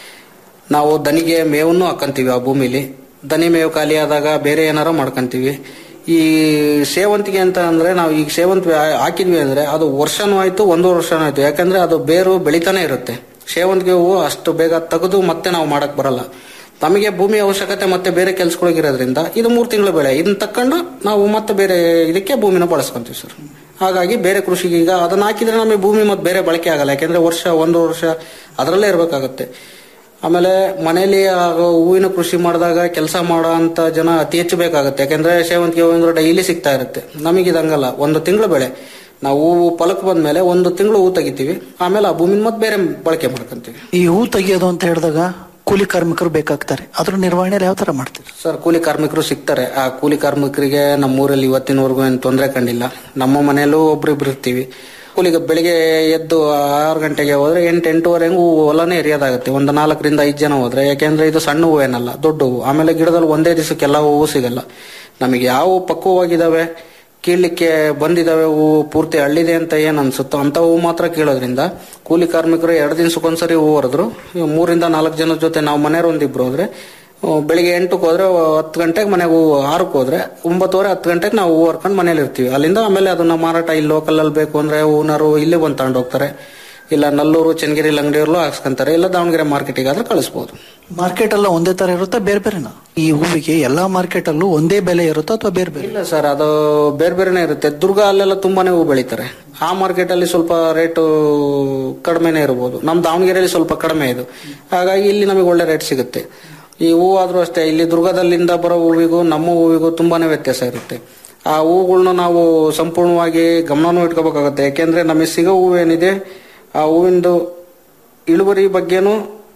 ನಾವು ದನಿಗೆ ಮೇವನ್ನು ಹಾಕಂತೀವಿ ಆ ಭೂಮಿಲಿ ದನಿ ಮೇವು ಖಾಲಿ ಆದಾಗ ಬೇರೆ ಏನಾರ ಮಾಡ್ಕೊಂತೀವಿ ಈ ಸೇವಂತಿಗೆ ಅಂತ ಅಂದ್ರೆ ನಾವು ಈಗ ಸೇವಂತಿಗೆ ಹಾ- ಹಾಕಿದ್ವಿ ಅಂದ್ರೆ ಅದು ವರ್ಷನೂ ಆಯ್ತು ಒಂದು ವರ್ಷನೂ ಆಯ್ತು ಯಾಕಂದ್ರೆ ಅದು ಬೇರು ಬೆಳಿತಾನೆ ಇರುತ್ತೆ ಸೇವಂತಿಗೆ ಹೂವು ಅಷ್ಟು ಬೇಗ ತೆಗೆದು ಮತ್ತೆ ನಾವು ಮಾಡಕ್ ಬರಲ್ಲ ನಮಗೆ ಭೂಮಿ ಅವಶ್ಯಕತೆ ಮತ್ತೆ ಬೇರೆ ಕೆಲ್ಸಗಳಿಗಿರೋದ್ರಿಂದ ಇದು ಮೂರು ತಿಂಗಳ ಬೆಳೆ ಇದನ್ನ ತಕೊಂಡು ನಾವು ಮತ್ತೆ ಬೇರೆ ಇದಕ್ಕೆ ಭೂಮಿನ ಬಳಸ್ಕೊಂತೀವಿ ಸರ್ ಹಾಗಾಗಿ ಬೇರೆ ಕೃಷಿಗೆ ಈಗ ಅದನ್ನ ಹಾಕಿದ್ರೆ ನಮಗೆ ಭೂಮಿ ಮತ್ತೆ ಬೇರೆ ಬಳಕೆ ಆಗಲ್ಲ ಯಾಕೆಂದ್ರೆ ವರ್ಷ ಒಂದು ವರ್ಷ ಅದರಲ್ಲೇ ಇರಬೇಕಾಗತ್ತೆ ಆಮೇಲೆ ಮನೆಯಲ್ಲಿ ಆ ಹೂವಿನ ಕೃಷಿ ಮಾಡಿದಾಗ ಕೆಲಸ ಮಾಡೋ ಅಂತ ಜನ ಅತಿ ಹೆಚ್ಚು ಬೇಕಾಗುತ್ತೆ ಯಾಕೆಂದ್ರೆ ಸೇವಂತಿಗೆ ಹೂವಿನ ಡೈಲಿ ಸಿಗ್ತಾ ಇರುತ್ತೆ ನಮಗೆ ಇದಂಗಲ್ಲ ಒಂದು ತಿಂಗಳು ಬೆಳೆ ನಾವು ಹೂವು ಫಲಕ್ ಬಂದ್ಮೇಲೆ ಒಂದು ತಿಂಗಳು ಹೂ ತೆಗಿತೀವಿ ಆಮೇಲೆ ಆ ಭೂಮಿನ ಮತ್ತೆ ಬೇರೆ ಬಳಕೆ ಮಾಡ್ಕೊಂತೀವಿ ಈ ಹೂ ತೆಗಿಯೋದು ಅಂತ ಹೇಳಿದಾಗ ಕೂಲಿ ಕಾರ್ಮಿಕರು ಬೇಕಾಗ್ತಾರೆ ಅದ್ರ ನಿರ್ವಹಣೆ ಯಾವ ತರ ಮಾಡ್ತೀರಿ ಸರ್ ಕೂಲಿ ಕಾರ್ಮಿಕರು ಸಿಗ್ತಾರೆ ಆ ಕೂಲಿ ಕಾರ್ಮಿಕರಿಗೆ ನಮ್ಮೂರಲ್ಲಿ ಇವತ್ತಿನವರೆಗೂ ಏನು ತೊಂದರೆ ಕಂಡಿಲ್ಲ ನಮ್ಮ ಮನೆಯಲ್ಲೂ ಒಬ್ರಿಬ್ರು ಇರ್ತೀವಿ ಕೂಲಿಗೆ ಬೆಳಿಗ್ಗೆ ಎದ್ದು ಆರು ಗಂಟೆಗೆ ಹೋದ್ರೆ ಎಂಟು ಎಂಟೂವರೆಗೂ ಹೊಲನೇ ಎರಿಯೋದಾಗುತ್ತೆ ಒಂದು ನಾಲ್ಕರಿಂದ ಐದು ಜನ ಹೋದ್ರೆ ಯಾಕೆಂದ್ರೆ ಇದು ಸಣ್ಣ ಹೂವು ಏನಲ್ಲ ದೊಡ್ಡ ಹೂವು ಆಮೇಲೆ ಗಿಡದಲ್ಲಿ ಒಂದೇ ದಿವಸಕ್ಕೆಲ್ಲ ಹೂವು ಸಿಗಲ್ಲ ನಮಗೆ ಯಾವ ಪಕ್ವವಾಗಿದ್ದಾವೆ ಕೀಳ್ಲಿಕ್ಕೆ ಬಂದಿದಾವೆ ಹೂವು ಪೂರ್ತಿ ಹಳ್ಳಿದೆ ಅಂತ ಏನ್ ಅನ್ಸುತ್ತೋ ಅಂತ ಹೂವು ಮಾತ್ರ ಕೀಳೋದ್ರಿಂದ ಕೂಲಿ ಕಾರ್ಮಿಕರು ಎರಡು ದಿವಸಕ್ಕೊಂದ್ಸರಿ ಹೂವು ಹೊರದ್ರು ಮೂರಿಂದ ನಾಲ್ಕು ಜನದ ಜೊತೆ ನಾವು ಮನೆಯವ್ರು ಒಂದಿಬ್ರು ಹೋದ್ರೆ ಆ, ಬೆಳಿಗ್ಗೆ ಎಂಟಕ್ಕೆ ಹೋದ್ರೆ ಹತ್ತು ಗಂಟೆಗೆ ಮನೆಗೆ ಹೂವು ಆರಕ್ಕೆ ಹೋದ್ರೆ ಒಂಬತ್ತುವರೆ ಹತ್ತು ಗಂಟೆಗೆ ನಾವು ಹೂವು ಹರ್ಕೊಂಡು ಮನೇಲಿ ಇರ್ತೀವಿ ಅಲ್ಲಿಂದ ಆಮೇಲೆ ಅದನ್ನ ಮಾರಾಟ ಇಲ್ಲಿ ಲೋಕಲ್ ಅಲ್ಲಿ ಬೇಕು ಅಂದ್ರೆ ಹೂವಿನರು ಇಲ್ಲೇ ಬಂದು ತಗೊಂಡು ಹೋಗ್ತಾರೆ ಇಲ್ಲ ನಲ್ಲೂರು ಚನ್ನಗಿರಿ ಅಂಗಡಿಯಲ್ಲೂ ಹಾಕ್ಸ್ಕೊಂತಾರೆ ಇಲ್ಲ ದಾವಣಗೆರೆ ಮಾರ್ಕೆಟಿಗೆ ಆದ್ರೆ ಕಳಿಸ್ಬೋದು ಮಾರ್ಕೆಟ್ ಎಲ್ಲ ಒಂದೇ ತರ ಇರುತ್ತಾ ಬೇರೆ ಬೇರೆನಾ ಈ ಹೂವಿಗೆ ಎಲ್ಲಾ ಮಾರ್ಕೆಟ್ ಅಲ್ಲೂ ಒಂದೇ ಬೆಲೆ ಇರುತ್ತಾ ಅಥವಾ ಬೇರೆ ಬೇರೆ ಇಲ್ಲ ಸರ್ ಅದು ಬೇರೆ ಬೇರೆನೇ ಇರುತ್ತೆ ದುರ್ಗ ಅಲ್ಲೆಲ್ಲ ತುಂಬಾನೇ ಹೂ ಬೆಳೀತಾರೆ ಆ ಮಾರ್ಕೆಟ್ ಅಲ್ಲಿ ಸ್ವಲ್ಪ ರೇಟು ಕಡಿಮೆನೇ ಇರಬಹುದು ನಮ್ಮ ದಾವಣಗೆರೆಯಲ್ಲಿ ಸ್ವಲ್ಪ ಕಡಿಮೆ ಇದು ಹಾಗಾಗಿ ಇಲ್ಲಿ ನಮಗೆ ಒಳ್ಳೆ ರೇಟ್ ಸಿಗುತ್ತೆ ಈ ಹೂ ಆದ್ರೂ ಅಷ್ಟೇ ಇಲ್ಲಿ ದುರ್ಗದಲ್ಲಿಂದ ಬರೋ ಹೂವಿಗೂ ನಮ್ಮ ಹೂವಿಗೂ ತುಂಬಾನೇ ವ್ಯತ್ಯಾಸ ಇರುತ್ತೆ ಆ ಹೂಗಳನ್ನ ನಾವು ಸಂಪೂರ್ಣವಾಗಿ ಗಮನನೂ ಇಟ್ಕೋಬೇಕಾಗುತ್ತೆ ಯಾಕೆಂದ್ರೆ ನಮಗೆ ಸಿಗೋ ಹೂವು ಏನಿದೆ ಆ ಹೂವಿಂದು ಇಳುವರಿ ಬಗ್ಗೆನೂ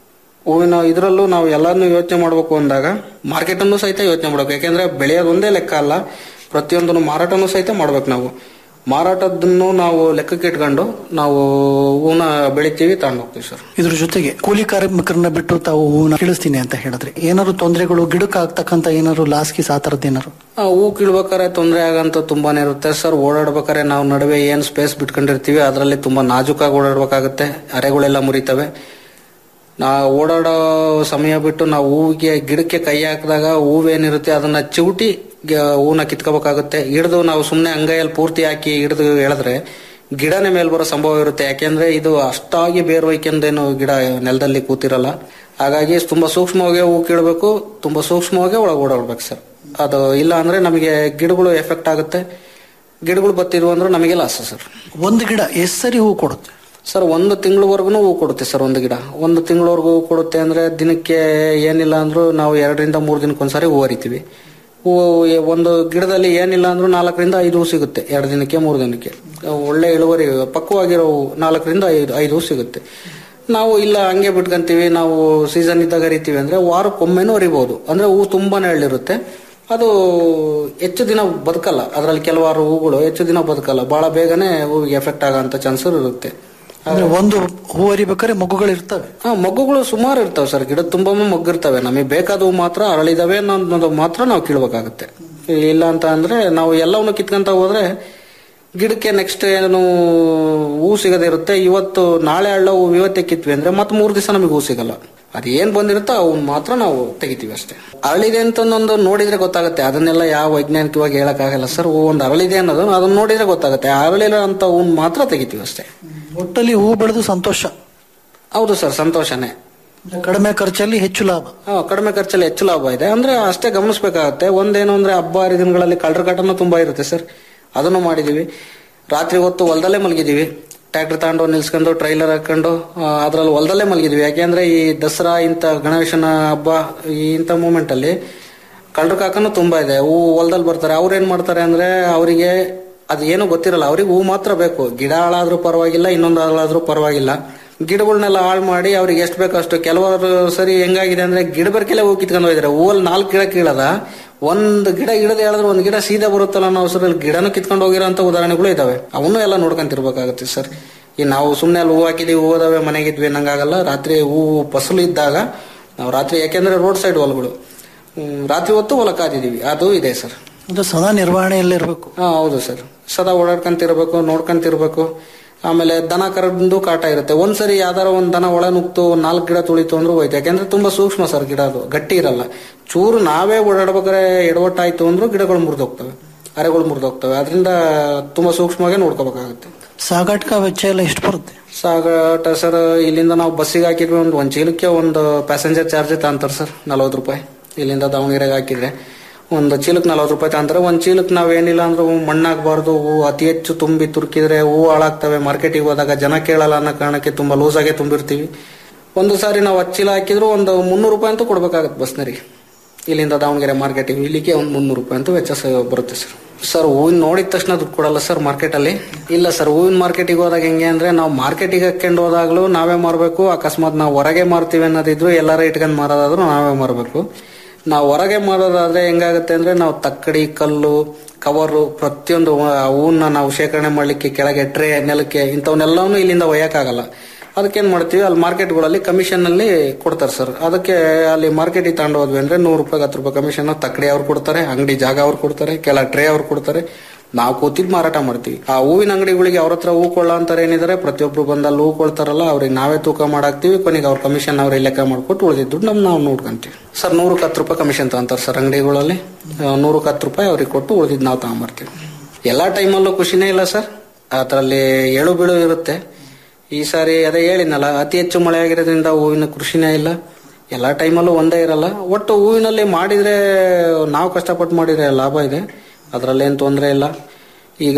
ಹೂವಿನ ಇದರಲ್ಲೂ ನಾವು ಎಲ್ಲಾನು ಯೋಚನೆ ಮಾಡಬೇಕು ಅಂದಾಗ ಮಾರ್ಕೆಟ್ ಅನ್ನು ಸಹಿತ ಯೋಚನೆ ಮಾಡಬೇಕು ಯಾಕೆಂದ್ರೆ ಬೆಳೆಯೋದು ಒಂದೇ ಲೆಕ್ಕ ಅಲ್ಲ ಪ್ರತಿಯೊಂದನ್ನು ಮಾರಾಟನೂ ಸಹಿತ ಮಾಡ್ಬೇಕು ನಾವು ಮಾರಾಟದನ್ನು ನಾವು ಲೆಕ್ಕಕ್ಕೆ ಇಟ್ಕೊಂಡು ನಾವು ಹೂನ ಬೆಳಿತೀವಿ ತಗೊಂಡು ಹೋಗ್ತೀವಿ ಸರ್ ಇದ್ರ ಜೊತೆಗೆ ಕೂಲಿ ಕಾರ್ಮಿಕರನ್ನ ಬಿಟ್ಟು ತಾವು ಹೂವನ್ನ ಕೀಳಿಸ್ತೀನಿ ಅಂತ ಹೇಳಿದ್ರೆ ಏನಾದ್ರು ತೊಂದರೆಗಳು ಗಿಡಕ್ಕೆ ಆಗ್ತಕ್ಕಂತ ಏನಾದ್ರು ಲಾಸ್ ಗೀಸ್ ಆ ತರದ್ ಏನಾರು ಆ, ಹೂ ಕೀಳ್ಬೇಕಾದ್ರೆ ತೊಂದರೆ ಆಗಂತ ತುಂಬಾನೇ ಇರುತ್ತೆ ಸರ್ ಓಡಾಡ್ಬೇಕಾದ್ರೆ ನಾವು ನಡುವೆ ಏನ್ ಸ್ಪೇಸ್ ಬಿಟ್ಕೊಂಡಿರ್ತೀವಿ ಅದರಲ್ಲಿ ತುಂಬಾ ನಾಜೂಕಾಗಿ ಓಡಾಡ್ಬೇಕಾಗುತ್ತೆ ಅರೆಗಳೆಲ್ಲ ಮುರಿತವೆ ನಾ ಓಡಾಡೋ ಸಮಯ ಬಿಟ್ಟು ನಾವು ಹೂವಿಗೆ ಗಿಡಕ್ಕೆ ಕೈ ಹಾಕಿದಾಗ ಹೂವೇನಿರುತ್ತೆ ಅದನ್ನ ಚಿವುಟಿ ಗ- ಹೂವನ್ನ ಕಿತ್ಕೋಬೇಕಾಗುತ್ತೆ ಹಿಡಿದು ನಾವು ಸುಮ್ಮನೆ ಅಂಗೈಯಲ್ಲಿ ಪೂರ್ತಿ ಹಾಕಿ ಹಿಡಿದು ಎಳೆದ್ರೆ ಗಿಡನೇ ಮೇಲ್ ಬರೋ ಸಂಭವ ಇರುತ್ತೆ ಯಾಕೆಂದ್ರೆ ಇದು ಅಷ್ಟಾಗಿ ಬೇರು ಒಯ್ಕೆಂದೇನು ಗಿಡ ನೆಲದಲ್ಲಿ ಕೂತಿರಲ್ಲ ಹಾಗಾಗಿ ತುಂಬಾ ಸೂಕ್ಷ್ಮವಾಗಿ ಹೂ ಕೀಳ್ಬೇಕು ತುಂಬಾ ಸೂಕ್ಷ್ಮವಾಗಿ ಒಳಗೆ ಓಡಾಡ್ಬೇಕು ಸರ್ ಅದು ಇಲ್ಲ ಅಂದ್ರೆ ನಮಗೆ ಗಿಡಗಳು ಎಫೆಕ್ಟ್ ಆಗುತ್ತೆ ಗಿಡಗಳು ಬತ್ತಿದ್ವು ಅಂದ್ರೆ ನಮಗೆ ಲಾಸ್ ಸರ್ ಒಂದು ಗಿಡ ಎಷ್ಟು ಸರಿ ಹೂ ಕೊಡುತ್ತೆ ಸರ್ ಒಂದು ತಿಂಗಳವರೆಗೂ ಹೂ ಕೊಡುತ್ತೆ ಸರ್ ಒಂದು ಗಿಡ ಒಂದು ತಿಂಗಳವರೆಗೂ ಹೂ ಕೊಡುತ್ತೆ ಅಂದ್ರೆ ದಿನಕ್ಕೆ ಏನಿಲ್ಲ ಅಂದ್ರೂ ನಾವು ಎರಡರಿಂದ ಮೂರು ದಿನಕ್ಕೊಂದ್ಸರಿ ಹೂ ಹರಿತೀವಿ ಹೂ ಒಂದು ಗಿಡದಲ್ಲಿ ಏನಿಲ್ಲ ಅಂದ್ರೂ ನಾಲ್ಕರಿಂದ ಐದು ಹೂ ಸಿಗುತ್ತೆ ಎರಡು ದಿನಕ್ಕೆ ಮೂರು ದಿನಕ್ಕೆ ಒಳ್ಳೆ ಇಳುವರಿ ಪಕ್ವವಾಗಿರೋ ಹೂ ನಾಲ್ಕರಿಂದ ಐದು ಐದು ಹೂ ಸಿಗುತ್ತೆ ನಾವು ಇಲ್ಲ ಹಂಗೆ ಬಿಟ್ಕೊಂತೀವಿ ನಾವು ಸೀಸನ್ ಇದ್ದಾಗ ಹರಿತೀವಿ ಅಂದ್ರೆ ವಾರಕ್ಕೊಮ್ಮೆನೂ ಹರಿಬಹುದು ಅಂದ್ರೆ ಹೂ ತುಂಬಾನೇ ಎಳ್ಳಿರುತ್ತೆ ಅದು ಹೆಚ್ಚು ದಿನ ಬದುಕಲ್ಲ ಅದರಲ್ಲಿ ಕೆಲವಾರು ಹೂಗಳು ಹೆಚ್ಚು ದಿನ ಬದುಕಲ್ಲ ಬಹಳ ಬೇಗನೆ ಹೂವಿಗೆ ಎಫೆಕ್ಟ್ ಆಗೋ ಚಾನ್ಸಸ್ ಇರುತ್ತೆ ಅಂದ್ರೆ ಒಂದು ಹೂ ಹರಿಬೇಕಾದ್ರೆ ಮಗುಗಳು ಇರ್ತವೆ ಹಾ ಮಗ್ಗುಗಳು ಸುಮಾರು ಇರ್ತಾವೆ ಸರ್ ಗಿಡ ತುಂಬಾ ಮಗ್ಗಿರ್ತವೆ ನಮಗೆ ಬೇಕಾದವು ಮಾತ್ರ ಅರಳಿದಾವೆ ಅನ್ನೋದು ಮಾತ್ರ ನಾವು ಕೀಳ್ಬೇಕಾಗತ್ತೆ ಇಲ್ಲ ಅಂತ ಅಂದ್ರೆ ನಾವು ಎಲ್ಲವನ್ನು ಕಿತ್ಕೊಂತ ಹೋದ್ರೆ ಗಿಡಕ್ಕೆ ನೆಕ್ಸ್ಟ್ ಏನು ಹೂ ಸಿಗದೇ ಇರುತ್ತೆ ಇವತ್ತು ನಾಳೆ ಹಳ್ಳ ಹೂ ಇವತ್ತೇ ಕಿತ್ವಿ ಅಂದ್ರೆ ಮತ್ತೆ ಮೂರು ದಿವಸ ನಮಗೆ ಹೂ ಸಿಗಲ್ಲ ಅದೇನ್ ಬಂದಿರುತ್ತೋ ಅವನ್ನ ಮಾತ್ರ ನಾವು ತೆಗಿತೀವಿ ಅಷ್ಟೇ ಅರಳಿದೆ ಅಂತ ಒಂದು ನೋಡಿದ್ರೆ ಗೊತ್ತಾಗುತ್ತೆ ಅದನ್ನೆಲ್ಲ ಯಾವ ವೈಜ್ಞಾನಿಕವಾಗಿ ಹೇಳಕ್ಕಾಗಲ್ಲ ಸರ್ ಹೂ ಒಂದು ಅರಳಿದೆ ಅನ್ನೋದು ಅದನ್ನ ನೋಡಿದ್ರೆ ಗೊತ್ತಾಗುತ್ತೆ ಅರಳಿಲ್ಲ ಅಂತ ಹೂನ್ ಮಾತ್ರ ತೆಗಿತೀವಿ ಅಷ್ಟೇ ಒಟ್ಟಲ್ಲಿ ಹೂ ಬೆಳೆದು ಸಂತೋಷ ಹೌದು ಸರ್ ಸಂತೋಷನೇ ಕಡಿಮೆ ಖರ್ಚಲ್ಲಿ ಹೆಚ್ಚು ಲಾಭ ಹಾ, ಕಡಿಮೆ ಖರ್ಚಲ್ಲಿ ಹೆಚ್ಚು ಲಾಭ ಇದೆ ಅಂದ್ರೆ ಅಷ್ಟೇ ಗಮನಿಸಬೇಕಾಗತ್ತೆ ಒಂದೇನು ಅಂದ್ರೆ ಹಬ್ಬ ಹರಿದಿನಗಳಲ್ಲಿ ಕಳ್ಳರ ಕಾಟನೂ ತುಂಬಾ ಇರುತ್ತೆ ಸರ್ ಅದನ್ನು ಮಾಡಿದೀವಿ ರಾತ್ರಿ ಹೊತ್ತು ಹೊಲದಲ್ಲೇ ಮಲಗಿದೀವಿ ಟ್ರ್ಯಾಕ್ಟರ್ ತಗೊಂಡು ನಿಲ್ಸ್ಕೊಂಡು ಟ್ರೈಲರ್ ಹಾಕೊಂಡು ಅದ್ರಲ್ಲಿ ಹೊಲದಲ್ಲೇ ಮಲಗಿದ್ವಿ ಯಾಕೆಂದ್ರೆ ಈ ದಸರಾ ಇಂಥ ಗಣೇಶನ ಹಬ್ಬ ಈ ಇಂಥ ಮೂಮೆಂಟ್ ಅಲ್ಲಿ ಕಳ್ಳರ ಕಾಕನು ತುಂಬಾ ಇದೆ ಹೂ ಹೊಲದಲ್ಲಿ ಬರ್ತಾರೆ ಅವ್ರು ಏನ್ ಮಾಡ್ತಾರೆ ಅಂದ್ರೆ ಅವರಿಗೆ ಅದು ಏನು ಗೊತ್ತಿರಲ್ಲ ಅವ್ರಿಗೆ ಹೂ ಮಾತ್ರ ಬೇಕು ಗಿಡ ಹಾಳಾದ್ರೂ ಪರವಾಗಿಲ್ಲ ಇನ್ನೊಂದು ಹಾಳಾದ್ರೂ ಪರವಾಗಿಲ್ಲ ಗಿಡಗಳನ್ನೆಲ್ಲ ಹಾಳು ಮಾಡಿ ಅವ್ರಿಗೆ ಎಷ್ಟು ಬೇಕೋ ಅಷ್ಟು ಕೆಲವರು ಸರಿ ಹೆಂಗಾಗಿದೆ ಅಂದ್ರೆ ಗಿಡ ಬರ್ಕೆಲೆ ಹೂ ಕಿತ್ಕೊಂಡು ಹೋಗಿದ್ದಾರೆ ಹೂವಲ್ಲಿ ನಾಲ್ಕು ಗಿಡ ಕೀಳದ ಒಂದ್ ಗಿಡ ಇಡದೆ ಹೇಳಿದ್ರೆ ಒಂದ್ ಗಿಡ ಸೀದಾ ಬರುತ್ತಲ್ಲ ಅನ್ನೋ ಅವಸರದಲ್ಲಿ ಗಿಡನೂ ಕಿತ್ಕೊಂಡು ಹೋಗಿರೋಂತ ಉದಾಹರಣೆಗಳು ಇದಾವೆ ಅವನ್ನೂ ಎಲ್ಲ ನೋಡ್ಕೊಂತಿರ್ಬೇಕಾಗತ್ತೆ ಸರ್ ಈ ನಾವು ಸುಮ್ಮನೆ ಅಲ್ಲಿ ಹೂ ಹಾಕಿದೀವಿ ಹೂ ಅದಾವೆ ಮನೆಗಿದ್ವಿ ಅನ್ನಂಗಾಗಲ್ಲ ರಾತ್ರಿ ಹೂ ಫಸಲು ಇದ್ದಾಗ ನಾವು ರಾತ್ರಿ ಯಾಕೆಂದ್ರೆ ರೋಡ್ ಸೈಡ್ ಹೊಲಗಳು ಹ್ಮ್, ರಾತ್ರಿ ಹೊತ್ತು ಹೊಲ ಕಾದಿದೀವಿ ಅದು ಇದೆ ಸರ್ ಅದು ಸದಾ ನಿರ್ವಹಣೆಯಲ್ಲೇ ಇರಬೇಕು ಹಾ ಹೌದು ಸರ್ ಸದಾ ಓಡಾಡ್ಕೊಂತಿರ್ಬೇಕು ನೋಡ್ಕೊಂತಿರ್ಬೇಕು ಆಮೇಲೆ ದನ ಕರದ್ದು ಕಾಟ ಇರುತ್ತೆ ಒಂದ್ಸರಿ ಯಾವ್ದಾರ ಒಂದ್ ದನ ಒಳ ನುಗ್ತು ಒಂದ್ ನಾಲ್ಕು ಗಿಡ ತುಳಿತು ಅಂದ್ರೂ ಹೋಯ್ತು ಯಾಕೆಂದ್ರೆ ತುಂಬಾ ಸೂಕ್ಷ್ಮ ಸರ್ ಗಿಡ ಅದು ಗಟ್ಟಿ ಇರಲ್ಲ ಚೂರು ನಾವೇ ಓಡಾಡ್ಬೇಕಾದ್ರೆ ಎಡವಟ್ಟಾಯ್ತು ಅಂದ್ರೂ ಗಿಡಗಳು ಮುರಿದೋಗ್ತವೆ ಅರೆಗಳು ಮುರಿದೋಗ್ತವೆ ಅದರಿಂದ ತುಂಬಾ ಸೂಕ್ಷ್ಮವಾಗಿ ನೋಡ್ಕೋಬೇಕಾಗುತ್ತೆ ಸಾಗಾಟಕ ವೆಚ್ಚ ಎಲ್ಲ ಎಷ್ಟು ಬರುತ್ತೆ ಸಾಗಾಟ ಸರ್ ಇಲ್ಲಿಂದ ನಾವು ಬಸ್ಸಿಗೆ ಹಾಕಿದ್ವಿ ಒಂದು ಒಂದ್ ಚೀಲಕ್ಕೆ ಒಂದು ಪ್ಯಾಸೆಂಜರ್ ಚಾರ್ಜ್ ತಗೊಂತಾರೆ ಸರ್ ನಲ್ವತ್ತು ರೂಪಾಯಿ ಇಲ್ಲಿಂದ ದಾವಣಗೆರೆಗೆ ಹಾಕಿದ್ರೆ ಒಂದು ಚೀಲಕ್ಕೆ ನಲ್ವತ್ತು ರೂಪಾಯಿ ತಗೊಂತಾರೆ ಒಂದ್ ಚೀಲಕ್ಕೆ ನಾವೇನಿಲ್ಲ ಅಂದ್ರೆ ಹೂ ಮಣ್ಣಾಗಬಾರ್ದು ಹೂ ಅತಿ ಹೆಚ್ಚು ತುಂಬಿ ತುರ್ಕಿದ್ರೆ ಹೂ ಹಾಳಾಗ್ತವೆ ಮಾರ್ಕೆಟಿಗೆ ಹೋದಾಗ ಜನ ಕೇಳಲ್ಲ ಅನ್ನೋ ಕಾರಣಕ್ಕೆ ತುಂಬಾ ಲೂಸ್ ಆಗೇ ತುಂಬಿರ್ತೀವಿ ಒಂದು ಸಾರಿ ನಾವು ಹತ್ತು ಚೀಲ ಹಾಕಿದ್ರು ಒಂದು ಮುನ್ನೂರು ರೂಪಾಯಿ ಅಂತೂ ಕೊಡ್ಬೇಕಾಗತ್ತೆ ಬಸ್ನರಿಗೆ ಇಲ್ಲಿಂದ ದಾವಣಗೆರೆ ಮಾರ್ಕೆಟಿಗೆ ಇಲ್ಲಿಗೆ ಒಂದು ಮುನ್ನೂರು ರೂಪಾಯಿ ಅಂತೂ ವೆಚ್ಚ ಸ- ಬರುತ್ತೆ ಸರ್ ಸರ್ ಹೂವಿನ ನೋಡಿದ ತಕ್ಷಣ ದುಡ್ಡು ಕೊಡಲ್ಲ ಸರ್ ಮಾರ್ಕೆಟಲ್ಲಿ ಇಲ್ಲ ಸರ್ ಹೂವಿನ ಮಾರ್ಕೆಟಿಗೆ ಹೋದಾಗ ಹೆಂಗೆ ಅಂದ್ರೆ ನಾವು ಮಾರ್ಕೆಟಿಗೆ ಹಾಕೊಂಡು ಹೋದಾಗ್ಲೂ ನಾವೇ ಮಾರಬೇಕು ಅಕಸ್ಮಾತ್ ನಾವು ಹೊರಗೆ ಮಾರ್ತೀವಿ ಅನ್ನೋದಿದ್ರು ಎಲ್ಲಾರ ಇಟ್ಕೊಂಡು ಮಾರೋದಾದ್ರೂ ನಾವೇ ಮಾರಬೇಕು ನಾವು ಹೊರಗೆ ಮಾರೋದಾದ್ರೆ ಹೆಂಗಾಗುತ್ತೆ ಅಂದ್ರೆ ನಾವು ತಕ್ಕಡಿ ಕಲ್ಲು ಕವರು ಪ್ರತಿಯೊಂದು ಹೂವನ್ನ ನಾವು ಶೇಖರಣೆ ಮಾಡ್ಲಿಕ್ಕೆ ಕೆಳಗೆ ಟ್ರೇ ನೆಲಕ್ಕೆ ಇಂಥವನ್ನೆಲ್ಲವನ್ನೂ ಇಲ್ಲಿಂದ ಒಯ್ಯಕ್ಕಾಗಲ್ಲ ಅದಕ್ಕೇನ್ ಮಾಡ್ತೀವಿ ಅಲ್ಲಿ ಮಾರ್ಕೆಟ್ಗಳಲ್ಲಿ ಕಮಿಷನ್ ಅಲ್ಲಿ ಕೊಡ್ತಾರೆ ಸರ್ ಅದಕ್ಕೆ ಅಲ್ಲಿ ಮಾರ್ಕೆಟಿಗೆ ತಗೊಂಡು ಹೋದ್ವಿ ಅಂದ್ರೆ ನೂರು ರೂಪಾಯಿ ಹತ್ತು ರೂಪಾಯಿ ಕಮಿಷನ್ ತಕ್ಕಡಿ ಅವ್ರು ಕೊಡ್ತಾರೆ ಅಂಗಡಿ ಜಾಗ ಅವ್ರು ಕೊಡ್ತಾರೆ ಕೆಲ ಟ್ರೇ ಅವ್ರು ಕೊಡ್ತಾರೆ ನಾವು ಕೂತಿದ್ ಮಾರಾಟ ಮಾಡ್ತೀವಿ ಆ ಹೂವಿನ ಅಂಗಡಿಗಳಿಗೆ ಅವ್ರ ಹತ್ರ ಹೂ ಕೊಳ್ಳೋ ಅಂತಾರೆ ಏನಿದ್ದಾರೆ ಪ್ರತಿಯೊಬ್ರು ಬಂದಲ್ಲಿ ಹೂ ಕೊಳ್ತಾರಲ್ಲ ಅವ್ರಿಗೆ ನಾವೇ ತೂಕ ಮಾಡಾಕ್ತಿವಿ ಕೊನೆಗೆ ಅವ್ರ ಕಮಿಷನ್ ಅವ್ರಿಗೆ ಲೆಕ್ಕ ಮಾಡ್ಕೊಟ್ಟು ಉಳಿದಿದ್ದು ನಮ್ ನಾವು ನೋಡ್ಕೊಂತೀವಿ ಸರ್ ನೂರಕ್ಕೆ ಹತ್ತು ರೂಪಾಯಿ ಕಮಿಷನ್ ತಗೊಂತಾರೆ ಸರ್ ಅಂಗಡಿಗಳಲ್ಲಿ ನೂರಕ್ಕೆ ಹತ್ತು ರೂಪಾಯಿ ಅವ್ರಿಗೆ ಕೊಟ್ಟು ಉಳಿದಿದ್ದು ನಾವು ತಗೊಂಬರ್ತೀವಿ ಎಲ್ಲಾ ಟೈಮಲ್ಲೂ ಖುಷಿನೇ ಇಲ್ಲ ಸರ್ ಅದರಲ್ಲಿ ಏಳು ಬೀಳು ಇರುತ್ತೆ ಈ ಸಾರಿ ಅದೇ ಹೇಳಿನಲ್ಲ ಅತಿ ಹೆಚ್ಚು ಮಳೆ ಆಗಿರೋದ್ರಿಂದ ಹೂವಿನ ಕೃಷಿನೇ ಇಲ್ಲ ಎಲ್ಲ ಟೈಮಲ್ಲೂ ಒಂದೇ ಇರಲ್ಲ ಒಟ್ಟು ಹೂವಿನಲ್ಲಿ ಮಾಡಿದ್ರೆ ನಾವು ಕಷ್ಟಪಟ್ಟು ಮಾಡಿದ್ರೆ ಲಾಭ ಇದೆ ಅದರಲ್ಲೇನು ತೊಂದರೆ ಇಲ್ಲ ಈಗ